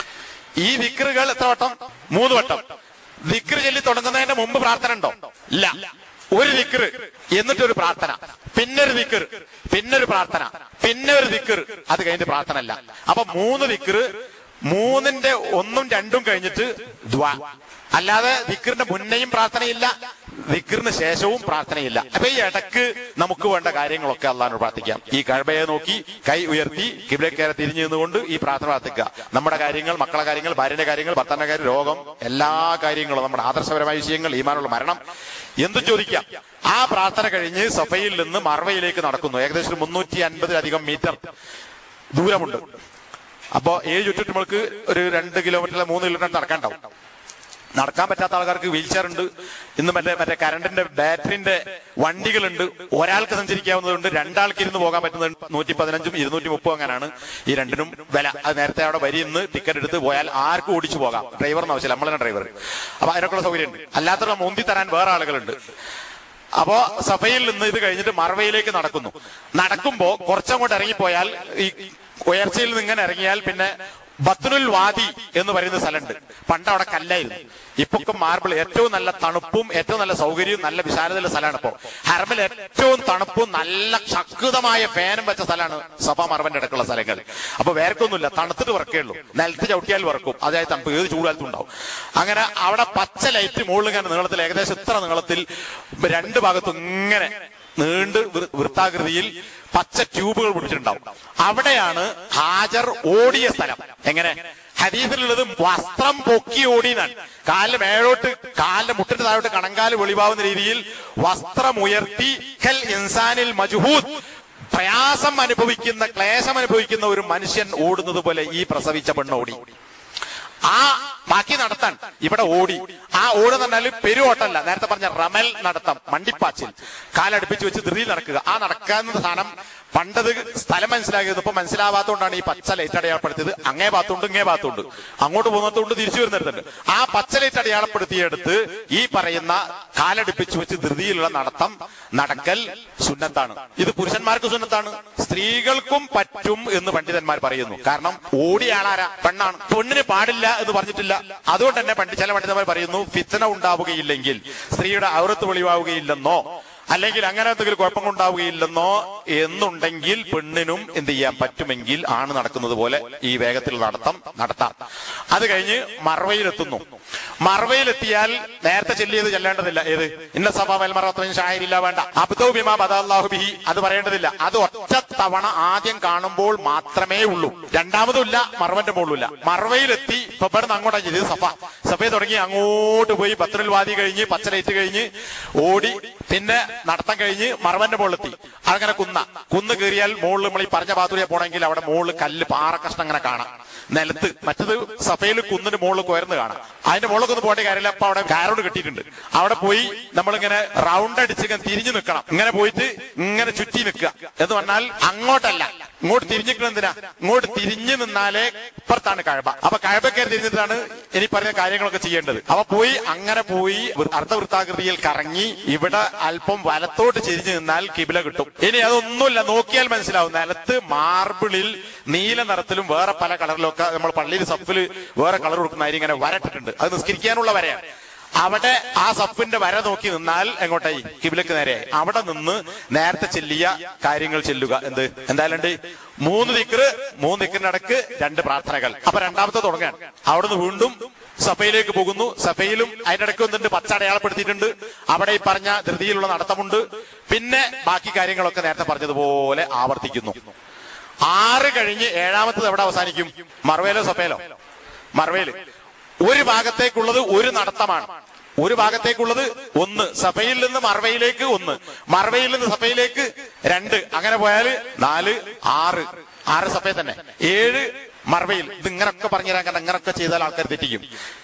ഈ വിക്രുകൾ എത്ര വട്ടം മൂന്ന് വട്ടം വിക്ര് ചൊല്ലി തുടങ്ങുന്നതിന്റെ മുമ്പ് പ്രാർത്ഥന ഉണ്ടോ ഇല്ല ഒരു ദിക്ർ എന്നിട്ടൊരു പ്രാർത്ഥന പിന്നെ ഒരു ദിക്ർ പിന്നെ ഒരു പ്രാർത്ഥന പിന്നെ ഒരു ദിക്ർ അത് കഴിഞ്ഞിട്ട് പ്രാർത്ഥന അല്ല അപ്പൊ മൂന്ന് ദിക്ർ മൂന്നിന്റെ ഒന്നും രണ്ടും കഴിഞ്ഞിട്ട് ദ്വാ അല്ലാതെ ദിക്റിന്റെ മുന്നേയും പ്രാർത്ഥനയില്ല ദിക്റിന് ശേഷവും പ്രാർത്ഥനയില്ല അപ്പൊ ഈ ഇടക്ക് നമുക്ക് വേണ്ട കാര്യങ്ങളൊക്കെ അള്ളഹാനോട് പ്രാർത്ഥിക്കാം ഈ കഴബയെ നോക്കി കൈ ഉയർത്തി കിബിലക്കേറെ തിരിഞ്ഞു നിന്നുകൊണ്ട് ഈ പ്രാർത്ഥന പ്രാർത്ഥിക്കുക നമ്മുടെ കാര്യങ്ങൾ മക്കളെ കാര്യങ്ങൾ ഭാര്യയുടെ കാര്യങ്ങൾ ഭർത്താവിന്റെ കാര്യം രോഗം എല്ലാ കാര്യങ്ങളും നമ്മുടെ ആദർശപരമായ വിഷയങ്ങൾ ഈമാനുള്ള മരണം എന്തും ചോദിക്കാം ആ പ്രാർത്ഥന കഴിഞ്ഞ് സഫയിൽ നിന്ന് മർവയിലേക്ക് നടക്കുന്നു ഏകദേശം ഒരു മുന്നൂറ്റി അൻപതിലധികം മീറ്റർ ദൂരമുണ്ട് അപ്പോ ഏഴ് ചുറ്റുമുൾക്ക് ഒരു രണ്ട് കിലോമീറ്റർ മൂന്ന് കിലോമീറ്റർ നടക്കാണ്ടാവും നടക്കാൻ പറ്റാത്ത ആൾക്കാർക്ക് വീൽ ചെയർ ഉണ്ട് ഇന്ന് മറ്റേ മറ്റേ കറണ്ടിന്റെ ബാറ്ററിന്റെ വണ്ടികളുണ്ട് ഒരാൾക്ക് സഞ്ചരിക്കാവുന്നതുണ്ട് രണ്ടാൾക്ക് ഇരുന്ന് പോകാൻ പറ്റുന്നുണ്ട് നൂറ്റി പതിനഞ്ചും ഇരുന്നൂറ്റി മുപ്പതും അങ്ങനെയാണ് ഈ രണ്ടിനും വില അത് നേരത്തെ അവിടെ വരി ഇന്ന് ടിക്കറ്റ് എടുത്ത് പോയാൽ ആർക്കും ഓടിച്ചു പോകാം ഡ്രൈവറിന് ആവശ്യമില്ല നമ്മളെ ഡ്രൈവർ അപ്പൊ അതിനൊക്കെയുള്ള സൗകര്യമുണ്ട് അല്ലാത്ത മുന്തി തരാൻ വേറെ ആളുകളുണ്ട് അപ്പോ സഭയിൽ നിന്ന് ഇത് കഴിഞ്ഞിട്ട് മറവയിലേക്ക് നടക്കുന്നു നടക്കുമ്പോ കുറച്ചങ്ങോട്ട് ഇറങ്ങിപ്പോയാൽ ഈ ഉയർച്ചയിൽ നിന്ന് ഇങ്ങനെ ഇറങ്ങിയാൽ പിന്നെ ബത്തുനുൽ വാദി എന്ന് പറയുന്ന സ്ഥലമുണ്ട് പണ്ട് അവിടെ കല്ലായിരുന്നു ഇപ്പൊക്കെ മാർബിൾ ഏറ്റവും നല്ല തണുപ്പും ഏറ്റവും നല്ല സൗകര്യവും നല്ല വിശാലതയുള്ള സ്ഥലമാണ് ഇപ്പോ ഹർമിൽ ഏറ്റവും തണുപ്പും നല്ല ശക്തമായ ഫാനും വെച്ച സ്ഥലമാണ് സഭ മറവന്റെ ഇടക്കുള്ള സ്ഥലങ്ങൾ അപ്പൊ വേർക്കൊന്നുമില്ല തണുത്തിട്ട് വറക്കേ ഉള്ളൂ നിലത്ത് ചവിട്ടിയാൽ വറക്കും അതായത് തണുപ്പ് ഏത് ചൂടാലത്തും ഉണ്ടാവും അങ്ങനെ അവിടെ പച്ച ലൈറ്റ് മുകളിൽ ഇങ്ങനെ നീളത്തിൽ ഏകദേശം ഇത്ര നീളത്തിൽ രണ്ട് ഭാഗത്തും ഇങ്ങനെ നീണ്ട് വൃ- വൃത്താകൃതിയിൽ പച്ച ട്യൂബുകൾ പിടിച്ചിട്ടുണ്ടാവും അവിടെയാണ് ഹാജർ ഓടിയ സ്ഥലം എങ്ങനെ ഹദീസിലുള്ളത് വസ്ത്രം പൊക്കി ഓടിയെന്നാണ് കാലിന് മേഴോട്ട് കാലിന്റെ മുട്ടിന്റെ താഴോട്ട് കണങ്കാല് വെളിവാവുന്ന രീതിയിൽ വസ്ത്രം ഉയർത്തി കൽ ഇൻസാനിൽ മജ്ഹൂദ് പ്രയാസം അനുഭവിക്കുന്ന ക്ലേശം അനുഭവിക്കുന്ന ഒരു മനുഷ്യൻ ഓടുന്നത് പോലെ ഈ പ്രസവിച്ച പെണ്ണോടി ആ ബാക്കി നടത്താൻ ഇവിടെ ഓടി ആ ഓടുന്ന പറഞ്ഞാല് പെരുവോട്ടല്ല നേരത്തെ പറഞ്ഞ റമൽ നടത്തം മണ്ടിപ്പാച്ചിൽ കാലടുപ്പിച്ച് വെച്ച് ധൃതിയിൽ നടക്കുക ആ നടക്കാവുന്ന സ്ഥാനം പണ്ടത് സ്ഥലം മനസ്സിലാക്കിയത് ഇപ്പൊ മനസ്സിലാവാത്തതുകൊണ്ടാണ് ഈ പച്ച ലൈറ്റ് അടയാളപ്പെടുത്തിയത് അങ്ങേ ഭാഗത്തുണ്ട് ഇങ്ങേ ഭാഗത്തുണ്ട് അങ്ങോട്ട് പോകുന്നതുകൊണ്ട് തിരിച്ചു വരുന്നിടത്തുണ്ട് ആ പച്ച ലൈറ്റ് അടയാളപ്പെടുത്തിയെടുത്ത് ഈ പറയുന്ന കാലടുപ്പിച്ച് വെച്ച് ധൃതിയിലുള്ള നടത്തം നടക്കൽ സുന്നത്താണ് ഇത് പുരുഷന്മാർക്ക് സുന്നത്താണ് സ്ത്രീകൾക്കും പറ്റും എന്ന് പണ്ഡിതന്മാർ പറയുന്നു കാരണം ഓടിയ ആളാരാ പെണ്ണാണ് പെണ്ണിന് പാടില്ല എന്ന് പറഞ്ഞിട്ടില്ല അതുകൊണ്ട് തന്നെ പണ്ഡിത ചില പണ്ഡിതന്മാർ പറയുന്നു ഫിത്തന ഉണ്ടാവുകയില്ലെങ്കിൽ സ്ത്രീയുടെ ഔറത്ത് വെളിവാവുകയില്ലെന്നോ അല്ലെങ്കിൽ അങ്ങനെ എന്തെങ്കിലും കുഴപ്പം ഉണ്ടാവുകയില്ലെന്നോ എന്നുണ്ടെങ്കിൽ പെണ്ണിനും എന്ത് ചെയ്യാൻ പറ്റുമെങ്കിൽ ആണ് നടക്കുന്നത് പോലെ ഈ വേഗത്തിൽ നടത്തം നടത്താം അത് കഴിഞ്ഞ് മറവയിലെത്തുന്നു മറവയിലെത്തിയാൽ നേരത്തെ ചെല്ലിയത് ചെല്ലേണ്ടതില്ല ഏത് ഇന്ന സഭ വെൽമറത്വം ഷായിരില്ല വേണ്ട അബ്ദോ ബിമാ ബദാഹു ബിഹി അത് പറയേണ്ടതില്ല അത് ഒറ്റ തവണ ആദ്യം കാണുമ്പോൾ മാത്രമേ ഉള്ളൂ രണ്ടാമതും ഇല്ല മറവന്റെ മുകളിലില്ല മറവയിലെത്തി ഇപ്പൊ ഇവിടുന്ന് അങ്ങോട്ടാ ചെയ്തത് സഭ സഭയെ തുടങ്ങി അങ്ങോട്ട് പോയി പത്രൽ വാതി കഴിഞ്ഞ് പച്ചലൈറ്റ് കഴിഞ്ഞ് ഓടി പിന്നെ നടത്തം കഴിഞ്ഞ് മറവന്റെ മുകളിലെത്തി അങ്ങനെ കുന്ന കുന്ന് കയറിയാൽ മുകളിൽ നമ്മൾ ഈ പറഞ്ഞ ഭാഗത്തൂടെ പോണെങ്കിൽ അവിടെ മുകളിൽ കല്ല് പാറ കഷ്ണം അങ്ങനെ കാണാം നിലത്ത് മറ്റത് സഭയിൽ കുന്നിന് മുകളിൽ കുയർന്ന് കാണാം അതിന്റെ മുകളിലൊക്കെ ഒന്ന് പോകേണ്ട കാര്യമില്ല അപ്പൊ അവിടെ കാരോട് കിട്ടിയിട്ടുണ്ട് അവിടെ പോയി നമ്മളിങ്ങനെ റൗണ്ട് അടിച്ച് ഇങ്ങനെ തിരിഞ്ഞു നിൽക്കണം ഇങ്ങനെ പോയിട്ട് ഇങ്ങനെ ചുറ്റി നിൽക്കുക എന്ന് പറഞ്ഞാൽ അങ്ങോട്ടല്ല ഇങ്ങോട്ട് തിരിഞ്ഞിരിക്കണം എന്തിനാ ഇങ്ങോട്ട് തിരിഞ്ഞു നിന്നാലേ ഇപ്പുറത്താണ് കഴബ അപ്പൊ കഴബക്കാർ തിരിഞ്ഞിട്ടാണ് ഇനി പറഞ്ഞ കാര്യങ്ങളൊക്കെ ചെയ്യേണ്ടത് അപ്പൊ പോയി അങ്ങനെ പോയി വൃ- അർദ്ധവൃത്താകൃതിയിൽ കറങ്ങി ഇവിടെ അല്പം വലത്തോട്ട് ചെരിഞ്ഞു നിന്നാൽ കിബില കിട്ടും ഇനി അതൊന്നുമില്ല നോക്കിയാൽ മനസ്സിലാവും നിലത്ത് മാർബിളിൽ നീല നിറത്തിലും വേറെ പല കളറിലും ഒക്കെ നമ്മൾ പള്ളിയിൽ സഫിൽ വേറെ കളർ കൊടുക്കുന്ന അരി ഇങ്ങനെ വരട്ടിട്ടുണ്ട് അത് നിസ്കരിക്കാനുള്ള വരയാണ് അവിടെ ആ സഫിന്റെ വര നോക്കി നിന്നാൽ എങ്ങോട്ടായി കിബിലക്ക് നേരെ അവിടെ നിന്ന് നേരത്തെ ചെല്ലിയ കാര്യങ്ങൾ ചെല്ലുക എന്ത് എന്തായാലും മൂന്ന് ദിക്കറ് മൂന്ന് ദിക്കറിന്റെ ഇടക്ക് രണ്ട് പ്രാർത്ഥനകൾ അപ്പൊ രണ്ടാമത്തെ തുടങ്ങാൻ അവിടുന്ന് വീണ്ടും സഭയിലേക്ക് പോകുന്നു സഭയിലും അതിന്റെ ഇടയ്ക്ക് വന്നിട്ട് പച്ച അടയാളപ്പെടുത്തിയിട്ടുണ്ട് അവിടെ ഈ പറഞ്ഞ ധൃതിയിലുള്ള നടത്തമുണ്ട് പിന്നെ ബാക്കി കാര്യങ്ങളൊക്കെ നേരത്തെ പറഞ്ഞതുപോലെ ആവർത്തിക്കുന്നു ആറ് കഴിഞ്ഞ് ഏഴാമത്തത് എവിടെ അവസാനിക്കും മറവേലോ സഭയിലോ മറവേല് ഒരു ഭാഗത്തേക്കുള്ളത് ഒരു നടത്തമാണ് ഒരു ഭാഗത്തേക്കുള്ളത് ഒന്ന് സഭയിൽ നിന്ന് മറവയിലേക്ക് ഒന്ന് മറവയിൽ നിന്ന് സഭയിലേക്ക് രണ്ട് അങ്ങനെ പോയാൽ നാല് ആറ് ആറ് സഭയിൽ തന്നെ ഏഴ് മറവയിൽ ഇത് ഇങ്ങനൊക്കെ പറഞ്ഞു തരാൻ കാരണം ഇങ്ങനൊക്കെ ചെയ്താൽ ആൾക്കാർ തെറ്റിക്കും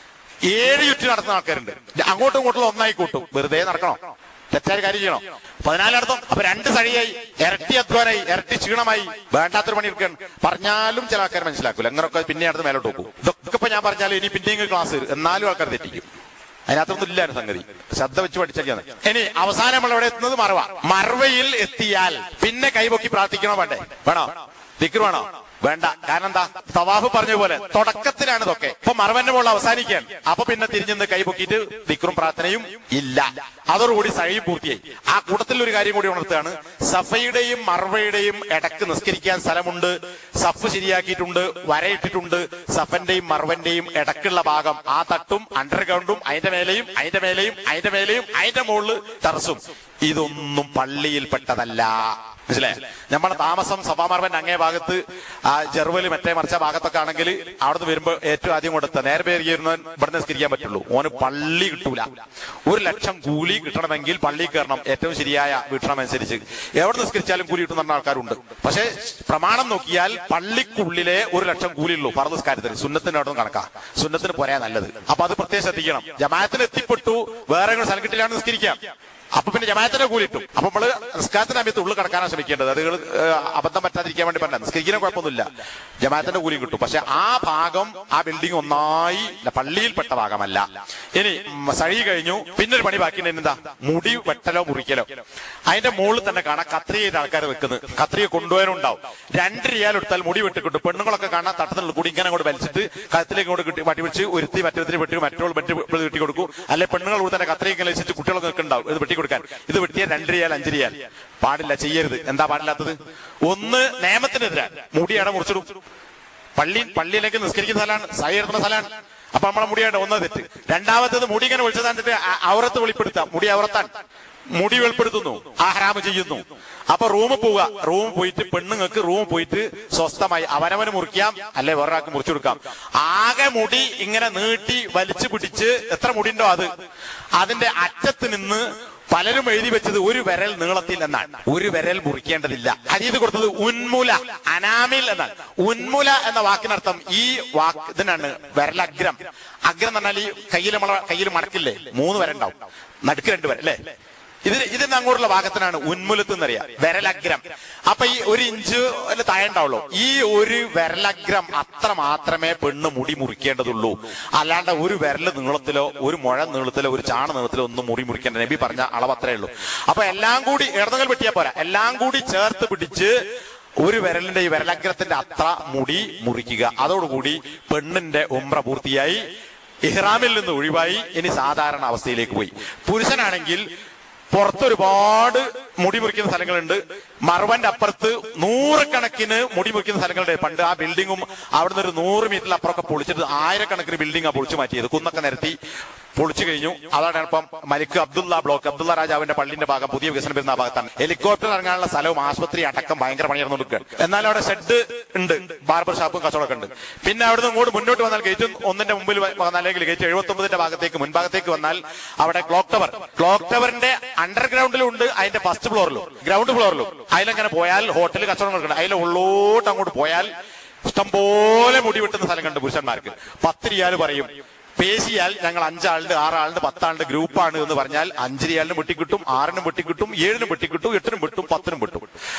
ഏഴ് ചുറ്റി നടത്തുന്ന ആൾക്കാരുണ്ട് അങ്ങോട്ടും ഇങ്ങോട്ടും ഒന്നായി കൂട്ടും വെറുതെ നടക്കണോ തെറ്റായ കാര്യം ചെയ്യണോ പതിനാലർത്ഥം അപ്പൊ രണ്ട് സഴിയായി ഇരട്ടി അധ്വാനായി ഇരട്ടി ക്ഷീണമായി വേണ്ടാത്തൊരു പണി എടുക്കാൻ പറഞ്ഞാലും ചില ആൾക്കാർ മനസ്സിലാക്കൂല അങ്ങനൊക്കെ പിന്നെ അടുത്ത് മേലോട്ട് നോക്കും ഇതൊക്കെ ഇപ്പൊ ഞാൻ പറഞ്ഞാലും ഇനി പിന്നെയും ക്ലാസ് എന്നാലും ആൾക്കാർ തെറ്റിക്കും അതിനകത്തൊന്നും ഇല്ലായിരുന്നു സംഗതി ശ്രദ്ധ വെച്ച് പഠിച്ചാൽ ഇനി അവസാനം നമ്മൾ എവിടെ എത്തുന്നത് മറവ മറവയിൽ എത്തിയാൽ പിന്നെ കൈപൊക്കി പ്രാർത്ഥിക്കണോ വേണ്ടേ വേണോ ദിക്കർ വേണോ വേണ്ട കാരണം എന്താ തവാഫ് പറഞ്ഞ പോലെ തുടക്കത്തിലാണ് ഇതൊക്കെ ഇപ്പൊ മറവന്റെ മുകളിൽ അവസാനിക്കാൻ അപ്പൊ പിന്നെ തിരിഞ്ഞെന്ന് കൈപൊക്കിയിട്ട് ദിക്റും പ്രാർത്ഥനയും ഇല്ല അതോടുകൂടി സഴി പൂർത്തിയായി ആ കൂട്ടത്തിൽ ഒരു കാര്യം കൂടി ഉണർത്തുകയാണ് സഫയുടെയും മറവയുടെയും ഇടക്ക് നിസ്കരിക്കാൻ സ്ഥലമുണ്ട് സഫ് ശരിയാക്കിയിട്ടുണ്ട് വരയിട്ടിട്ടുണ്ട് സഫന്റെയും മറവന്റെയും ഇടക്കുള്ള ഭാഗം ആ തട്ടും അണ്ടർഗ്രൗണ്ടും അതിന്റെ മേലെയും അതിന്റെ മേലെയും അതിന്റെ മേലെയും അതിന്റെ മുകളിൽ ടെറസും ഇതൊന്നും പള്ളിയിൽപ്പെട്ടതല്ല മനസ്സിലായി നമ്മളെ താമസം സഭാമാർവന്റെ അങ്ങേ ഭാഗത്ത് ആ ജെറുവല് മറ്റേ മറിച്ച ഭാഗത്തൊക്കെ ആണെങ്കിൽ അവിടുന്ന് വരുമ്പോ ഏറ്റവും ആദ്യം കൊടുത്ത നേരെ പേരുന്നവൻ ഇവിടെ നിസ്കരിക്കാൻ പറ്റുള്ളൂ ഓന് പള്ളി കിട്ടൂല ഒരു ലക്ഷം കൂലി കിട്ടണമെങ്കിൽ പള്ളി കയറണം ഏറ്റവും ശരിയായ വീക്ഷണം അനുസരിച്ച് എവിടെ നിസ്കരിച്ചാലും കൂലി കിട്ടുന്ന പറഞ്ഞ ആൾക്കാരുണ്ട് പക്ഷേ പ്രമാണം നോക്കിയാൽ പള്ളിക്കുള്ളിലെ ഒരു ലക്ഷം കൂലി ഉള്ളൂ പറ നിസ്കാരത്തിന് സുന്നത്തിന് അവിടെ കണക്കാ സുന്നത്തിന് പോരാ നല്ലത് അപ്പൊ അത് പ്രത്യേകം ശ്രദ്ധിക്കണം ജമാഅത്തിന് എത്തിപ്പെട്ടു വേറെ എങ്ങനെ സ്ഥലം കിട്ടിയിലാണ് നിസ്കരിക്കാം അപ്പൊ പിന്നെ ജമാഅത്തിന്റെ കൂലി കിട്ടും അപ്പൊ നമ്മള് നിസ്കാരത്തിന്റെ സമയത്ത് ഉള്ളിൽ കിടക്കാനാണ് ശ്രമിക്കേണ്ടത് അത് നിങ്ങള്, ഏഹ്, അബദ്ധം പറ്റാതിരിക്കാൻ വേണ്ടി പറഞ്ഞ നിസ്കരിക്കുന്ന കുഴപ്പമൊന്നുമില്ല ജമാഅത്തിന്റെ കൂലി കിട്ടും പക്ഷെ ആ ഭാഗം ആ ബിൽഡിംഗ് ഒന്നായി പള്ളിയിൽപ്പെട്ട ഭാഗമല്ല ഇനി ഉം, സഴി കഴിഞ്ഞു പിന്നെ ഒരു പണി ബാക്കി എന്താ മുടി വെട്ടലോ മുറിക്കലോ അതിന്റെ മുകളിൽ തന്നെ കാണാം കത്രിക ചെയ്ത ആൾക്കാർ വെക്കുന്നത് കത്രിക കൊണ്ടുപോകാനുണ്ടാവും രണ്ട് റിയാൽ എടുത്താൽ മുടി വെട്ടിക്കിട്ടും പെണ്ണുങ്ങളൊക്കെ കാണാൻ തട്ടത്തിനുള്ള കൂടി ഇങ്ങനെ അങ്ങോട്ട് വലിച്ചിട്ട് കഴുത്തിലേക്ക് അങ്ങോട്ട് കിട്ടി വട്ടി വെച്ച് ഒരുത്തി മറ്റൊരുത്തിന് വെട്ടി മറ്റോൾ വെട്ടി വെട്ടി കൊടുക്കും അല്ലെ പെണ്ണുങ്ങൾ കൂടെ തന്നെ കത്രിക ഇങ്ങനെ വെച്ചിട്ട് കുട്ടികളൊക്കെ നിൽക്കുന്നുണ്ടാവും ഇത് വെട്ടി കൊടുക്കാൻ ഇത് വെട്ടിയാൽ രണ്ട് റിയാൽ അഞ്ച് റിയാൽ പാടില്ല ചെയ്യരുത് എന്താ പാടില്ലാത്തത് ഒന്ന് നിയമത്തിനെതിരാ മുടിയാണ് മുറിച്ചിടും പള്ളി പള്ളിയിലേക്ക് നിസ്കരിക്കുന്ന സ്ഥലമാണ് സൈ എടുക്കുന്ന സ്ഥലമാണ് അപ്പൊ നമ്മളെ മുടിയാണ് ഒന്നത് തെറ്റ് രണ്ടാമത്തേത് മുടി ഇങ്ങനെ വിളിച്ചതാന്നിട്ട് ഔറത്ത് വെളിപ്പെടുത്താം മുടി ഔറത്താൻ മുടി വെളിപ്പെടുത്തുന്നു ആഹ്റാമ് ചെയ്യുന്നു അപ്പൊ റൂമിൽ പോവുക റൂമിൽ പോയിട്ട് പെണ്ണുങ്ങൾക്ക് റൂമിൽ പോയിട്ട് സ്വസ്ഥമായി അവനവന് മുറിക്കാം അല്ലെ വേറൊരാൾക്ക് മുറിച്ചു കൊടുക്കാം ആകെ മുടി ഇങ്ങനെ നീട്ടി വലിച്ചു പിടിച്ച് എത്ര മുടിയുണ്ടോ അത് അതിന്റെ അറ്റത്ത് നിന്ന് പലരും എഴുതി വെച്ചത് ഒരു വിരൽ നീളത്തിൽ എന്നാണ് ഒരു വിരൽ മുറിക്കേണ്ടതില്ല ഹരീത് കൊടുത്തത് ഉന്മുല അനാമിൽ എന്നാണ് ഉന്മുല എന്ന വാക്കിനർത്ഥം ഈ വാക്ക് ഇതിനാണ് വിരലഗ്രം അഗ്രം എന്ന് പറഞ്ഞാൽ ഈ കയ്യിൽ നമ്മളെ കയ്യിൽ മടക്കില്ലേ മൂന്ന് വരണ്ടാവും നടുക്ക് രണ്ട് വര അല്ലേ ഇത് ഇതിന് അങ്ങോട്ടുള്ള ഭാഗത്തിനാണ് ഉന്മുലത്ത് എന്നറിയാം വിരലഗ്രം അപ്പൊ ഈ ഒരു ഇഞ്ച് അല്ല താഴെ ഉണ്ടാവുള്ളൂ ഈ ഒരു വിരലഗ്രം അത്ര മാത്രമേ പെണ്ണ് മുടി മുറിക്കേണ്ടതുള്ളൂ അല്ലാണ്ട് ഒരു വിരല് നീളത്തിലോ ഒരു മുഴ നീളത്തിലോ ഒരു ചാണ നീളത്തിലോ ഒന്നും മുടി മുറിക്കേണ്ട നബി പറഞ്ഞ അളവ് അത്രേ ഉള്ളൂ അപ്പൊ എല്ലാം കൂടി ഇടതുകൾ വെട്ടിയാ പോരാ എല്ലാം കൂടി ചേർത്ത് പിടിച്ച് ഒരു വിരലിന്റെ ഈ വിരലഗ്രത്തിന്റെ അത്ര മുടി മുറിക്കുക അതോടുകൂടി പെണ്ണിന്റെ ഉമ്ര പൂർത്തിയായി ഇഹ്റാമിൽ നിന്ന് ഒഴിവായി ഇനി സാധാരണ അവസ്ഥയിലേക്ക് പോയി പുരുഷനാണെങ്കിൽ പുറത്തൊരുപാട് മുടി മുറിക്കുന്ന സ്ഥലങ്ങളുണ്ട് മറവന്റെ അപ്പുറത്ത് നൂറുകണക്കിന് മുടി മുറിക്കുന്ന സ്ഥലങ്ങളുണ്ട് പണ്ട് ആ ബിൽഡിങ്ങും അവിടുന്ന് ഒരു നൂറ് മീറ്ററിൽ അപ്പുറമൊക്കെ പൊളിച്ചിട്ട് ആയിരക്കണക്കിന് ബിൽഡിംഗ് ആ പൊളിച്ചു മാറ്റിയത് കുന്നൊക്കെ നിരത്തി പൊളിച്ചു കഴിഞ്ഞു അതാണ് ഇപ്പം മലിക് അബ്ദുള്ള ബ്ലോക്ക് അബ്ദുള്ള രാജാവിന്റെ പള്ളിന്റെ ഭാഗം പുതിയ വികസനം വരുന്ന ആ ഭാഗത്താണ് ഹെലികോപ്റ്റർ ഇറങ്ങാനുള്ള സ്ഥലവും ആശുപത്രി അടക്കം ഭയങ്കര പണിയായിരുന്നു കൊടുക്കുക എന്നാൽ അവിടെ ഷെഡ് ഉണ്ട് ബാർബർ ഷാപ്പും കച്ചവടമൊക്കെ ഉണ്ട് പിന്നെ അവിടുന്ന് ഇങ്ങോട്ട് മുന്നോട്ട് വന്നാൽ ഗേറ്റ് ഒന്നിന്റെ മുമ്പിൽ വന്നാൽ അല്ലെങ്കിൽ ഗേറ്റ് എഴുപത്തി ഒമ്പതിന്റെ ഭാഗത്തേക്ക് മുൻഭാഗത്തേക്ക് വന്നാൽ അവിടെ ക്ലോക്ക് ടവർ ക്ലോക്ക് ടവറിന്റെ അണ്ടർഗ്രൗണ്ടിലും ഉണ്ട് അതിന്റെ ഫസ്റ്റ് ഫ്ലോറിലും ഗ്രൗണ്ട് ഫ്ലോറിലും അതിലങ്ങനെ പോയാൽ ഹോട്ടൽ കച്ചവടം കൊടുക്കണം അതിലെ ഉള്ളോട്ട് അങ്ങോട്ട് പോയാൽ ഇഷ്ടംപോലെ മുടി വെട്ടുന്ന സ്ഥലം കണ്ട് പുരുഷന്മാർക്ക് പത്ത് റിയാല് പറയും പേശിയാൽ ഞങ്ങൾ അഞ്ചാളുണ്ട് ആറാളുണ്ട് പത്താളുണ്ട് ഗ്രൂപ്പാണ് എന്ന് പറഞ്ഞാൽ അഞ്ച് റിയാലിനും വെട്ടിക്കിട്ടും ആറിനും വെട്ടിക്കിട്ടും ഏഴിനും വെട്ടിക്കിട്ടും എട്ടിനും വെട്ടും പത്തിനും വെട്ടും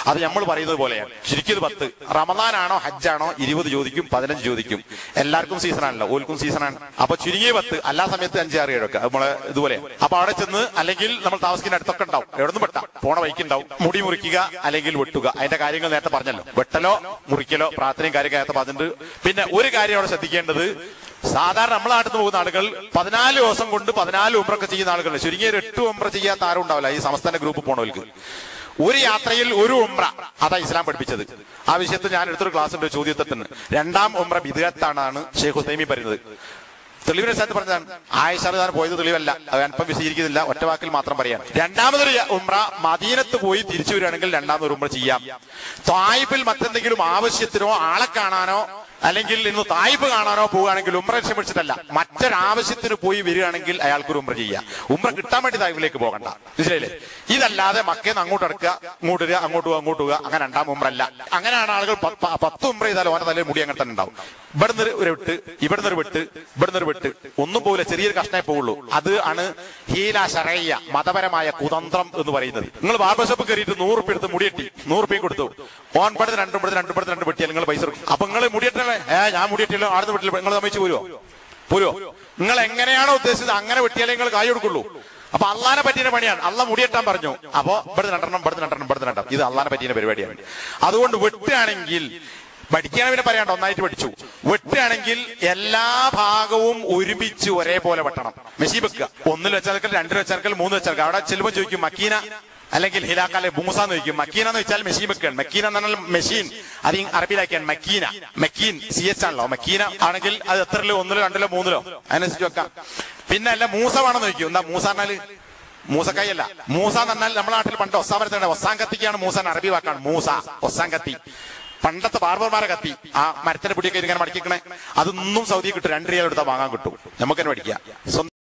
അത് നമ്മൾ പറയുന്നത് പോലെയാണ് ശരിക്കും ഇത് പത്ത് റമദാനാണോ ഹജ്ജാണോ ഇരുപത് ചോദിക്കും പതിനഞ്ച് ചോദിക്കും എല്ലാവർക്കും സീസണാണല്ലോ ഓൽക്കും സീസണാണ് അപ്പൊ ചുരുങ്ങിയ പത്ത് എല്ലാ സമയത്ത് അഞ്ച് ആറ് ഏഴൊക്കെ നമ്മളെ ഇതുപോലെ അപ്പൊ അവിടെ ചെന്ന് അല്ലെങ്കിൽ നമ്മൾ താമസിക്കുന്ന അടുത്തൊക്കെ ഉണ്ടാവും എവിടെ നിന്ന് വെട്ടാം പോണ വൈക്കുണ്ടാവും മുടി മുറിക്കുക അല്ലെങ്കിൽ വെട്ടുക അതിന്റെ കാര്യങ്ങൾ നേരത്തെ പറഞ്ഞല്ലോ വെട്ടലോ മുറിക്കലോ പ്രാർത്ഥനയും കാര്യം നേരത്തെ പറഞ്ഞിട്ടുണ്ട് പിന്നെ ഒരു കാര്യം അവിടെ ശ്രദ്ധിക്കേണ്ടത് സാധാരണ നമ്മളെ നാട്ടിൽ നിന്ന് പോകുന്ന ആളുകൾ പതിനാല് ദിവസം കൊണ്ട് പതിനാല് ഉമ്രൊക്കെ ചെയ്യുന്ന ആളുകൾ ചുരുങ്ങിയ ഒരു എട്ട് ഉമ്ര ചെയ്യാത്ത ആരും ഉണ്ടാവില്ല ഈ സംസ്ഥാന ഗ്രൂപ്പ് പോണവർക്ക് ഒരു യാത്രയിൽ ഒരു ഉമ്ര അതാ ഇസ്ലാം പഠിപ്പിച്ചത് ആ വിഷയത്തിൽ ഞാൻ എടുത്തൊരു ക്ലാസ് ഉണ്ട് ചോദ്യത്തിന് രണ്ടാം ഉമ്ര ബിദുഗത്താണെന്നാണ് ഷെയ്ഖ് ഹുസൈമി പറയുന്നത് തെളിവിനെ സ്ഥലത്ത് പറഞ്ഞതാണ് ആയിഷാർ പോയത് തെളിവല്ല അത് അല്പം വിശദീകരിക്കുന്നില്ല ഒറ്റ വാക്കിൽ മാത്രം പറയാം രണ്ടാമതൊരു ഉമ്ര മദീനത്ത് പോയി തിരിച്ചു വരികയാണെങ്കിൽ രണ്ടാമതൊരു ഉമ്ര ചെയ്യാം തായിഫിൽ മറ്റെന്തെങ്കിലും ആവശ്യത്തിനോ ആളെ കാണാനോ അല്ലെങ്കിൽ ഇന്ന് തായിഫ് കാണാനോ പോവുകയാണെങ്കിൽ ഉമ്ര ലക്ഷ്യം വെച്ചിട്ടല്ല മറ്റൊരാവശ്യത്തിന് പോയി വരികയാണെങ്കിൽ അയാൾക്കൊരു ഉമ്ര ചെയ്യാം ഉമ്ര കിട്ടാൻ വേണ്ടി തായിഫിലേക്ക് പോകണ്ട മനസ്സിലായില്ലേ ഇതല്ലാതെ മക്കേന്ന് അങ്ങോട്ട് എടുക്കുക ഇങ്ങോട്ട് വരിക അങ്ങോട്ട് പോകുക അങ്ങോട്ട് പോകുക അങ്ങനെ രണ്ടാം ഉമ്ര അല്ല അങ്ങനെയാണ് ആളുകൾ പ- പ- പത്ത് ഉമ്ര ചെയ്താൽ ഓന്റെ തലയിൽ മുടി അങ്ങനെ തന്നെ ഉണ്ടാവും ഇവിടുന്ന് ഒരു- ഒരു വെട്ട് ഇവിടുന്ന് ഒരു വെട്ട് ഇവിടുന്ന് ഒരു വെട്ട് ഒന്നും പോകില്ല ചെറിയൊരു കഷ്ണേ പോവുള്ളൂ അത് ആണ് ഹീല ശരയ്യ മതപരമായ കുതന്ത്രം എന്ന് പറയുന്നത് നിങ്ങൾ ബാർബർ ഷോപ്പ് കയറിയിട്ട് നൂറ് ഉപ്പ് എടുത്ത് മുടിയെട്ടി നൂറ് ഉപ്പയും കൊടുത്തു ഓൺ പടുത്ത് രണ്ടും പടുത്ത് രണ്ടും പടുത്ത് രണ്ട് വെട്ടിയാൽ നിങ്ങൾ പൈസ കൊടുക്കും അപ്പൊ നിങ്ങൾ മുടിയെട്ടല്ലേ ഏ ഞാൻ മുടിയെട്ടില്ലോ ആടുന്ന് വെട്ടില്ല നിങ്ങൾ തമ്മിച്ച് പോരുവോ പോരുവോ നിങ്ങൾ എങ്ങനെയാണോ ഉദ്ദേശിച്ചത് അങ്ങനെ വെട്ടിയാലേ നിങ്ങൾ കായ് കൊടുക്കുള്ളൂ അപ്പൊ അള്ളാനെ പറ്റിയ പണിയാണ് അള്ള മുടിയെട്ടാൻ പറഞ്ഞു അപ്പോ ഇവിടുന്ന് രണ്ടെണ്ണം ഇവിടുന്ന് രണ്ടെണ്ണം ഇവിടുന്ന് രണ്ടെണ്ണം ഇത് അള്ളാനെ പറ്റിയ പരിപാടിയാണ് അതുകൊണ്ട് വെട്ടുകയാണെങ്കിൽ പഠിക്കാൻ പിന്നെ പറയാണ്ട് ഒന്നായിട്ട് പഠിച്ചു വെട്ടുകയാണെങ്കിൽ എല്ലാ ഭാഗവും ഒരുമിച്ച് ഒരേപോലെ വെട്ടണം മെഷീൻ വെക്കുക ഒന്നിൽ വെച്ചാൽ രണ്ടിൽ വെച്ചാൽ മൂന്ന് വെച്ചാൽ അവിടെ ചെല്ലുമ്പോൾ ചോദിക്കും മക്കീന അല്ലെങ്കിൽ ഹിലാക്കാലെ ബൂസ എന്ന് ചോദിക്കും മക്കീന എന്ന് വെച്ചാൽ മെഷീൻ വെക്കുകയാണ് മക്കീന എന്ന് പറഞ്ഞാൽ മെഷീൻ അത് ഈ അറബിയിലാക്കിയാണ് മക്കീന മക്കീൻ സി എച്ച് ആണല്ലോ മക്കീന ആണെങ്കിൽ അത് എത്രയിലോ ഒന്നിലോ രണ്ടിലോ മൂന്നിലോ അതിനനുസരിച്ച് വെക്കാം പിന്നെ അല്ല മൂസ വേണമെന്ന് ചോദിക്കും എന്താ മൂസ പറഞ്ഞാല് മൂസക്കായി അല്ല മൂസ എന്ന് പറഞ്ഞാൽ നമ്മുടെ നാട്ടിൽ പണ്ട് ഒസാൻ വരത്തേണ്ട ഒസാൻ കത്തിക്കാണ് മൂസ എന്ന് അറബി വാക്കാണ് മൂസ ഒസാൻ കത്തി പണ്ടത്തെ ബാർബർമാരെ കത്തി ആ മരത്തിന്റെ പൊടിയൊക്കെ ഇങ്ങനെ മടക്കിക്കണേ അതൊന്നും സൗദി കിട്ടും രണ്ട് റിയാൽ എടുത്താൽ വാങ്ങാൻ കിട്ടും നമുക്ക് തന്നെ പഠിക്കാം സ്വന്തം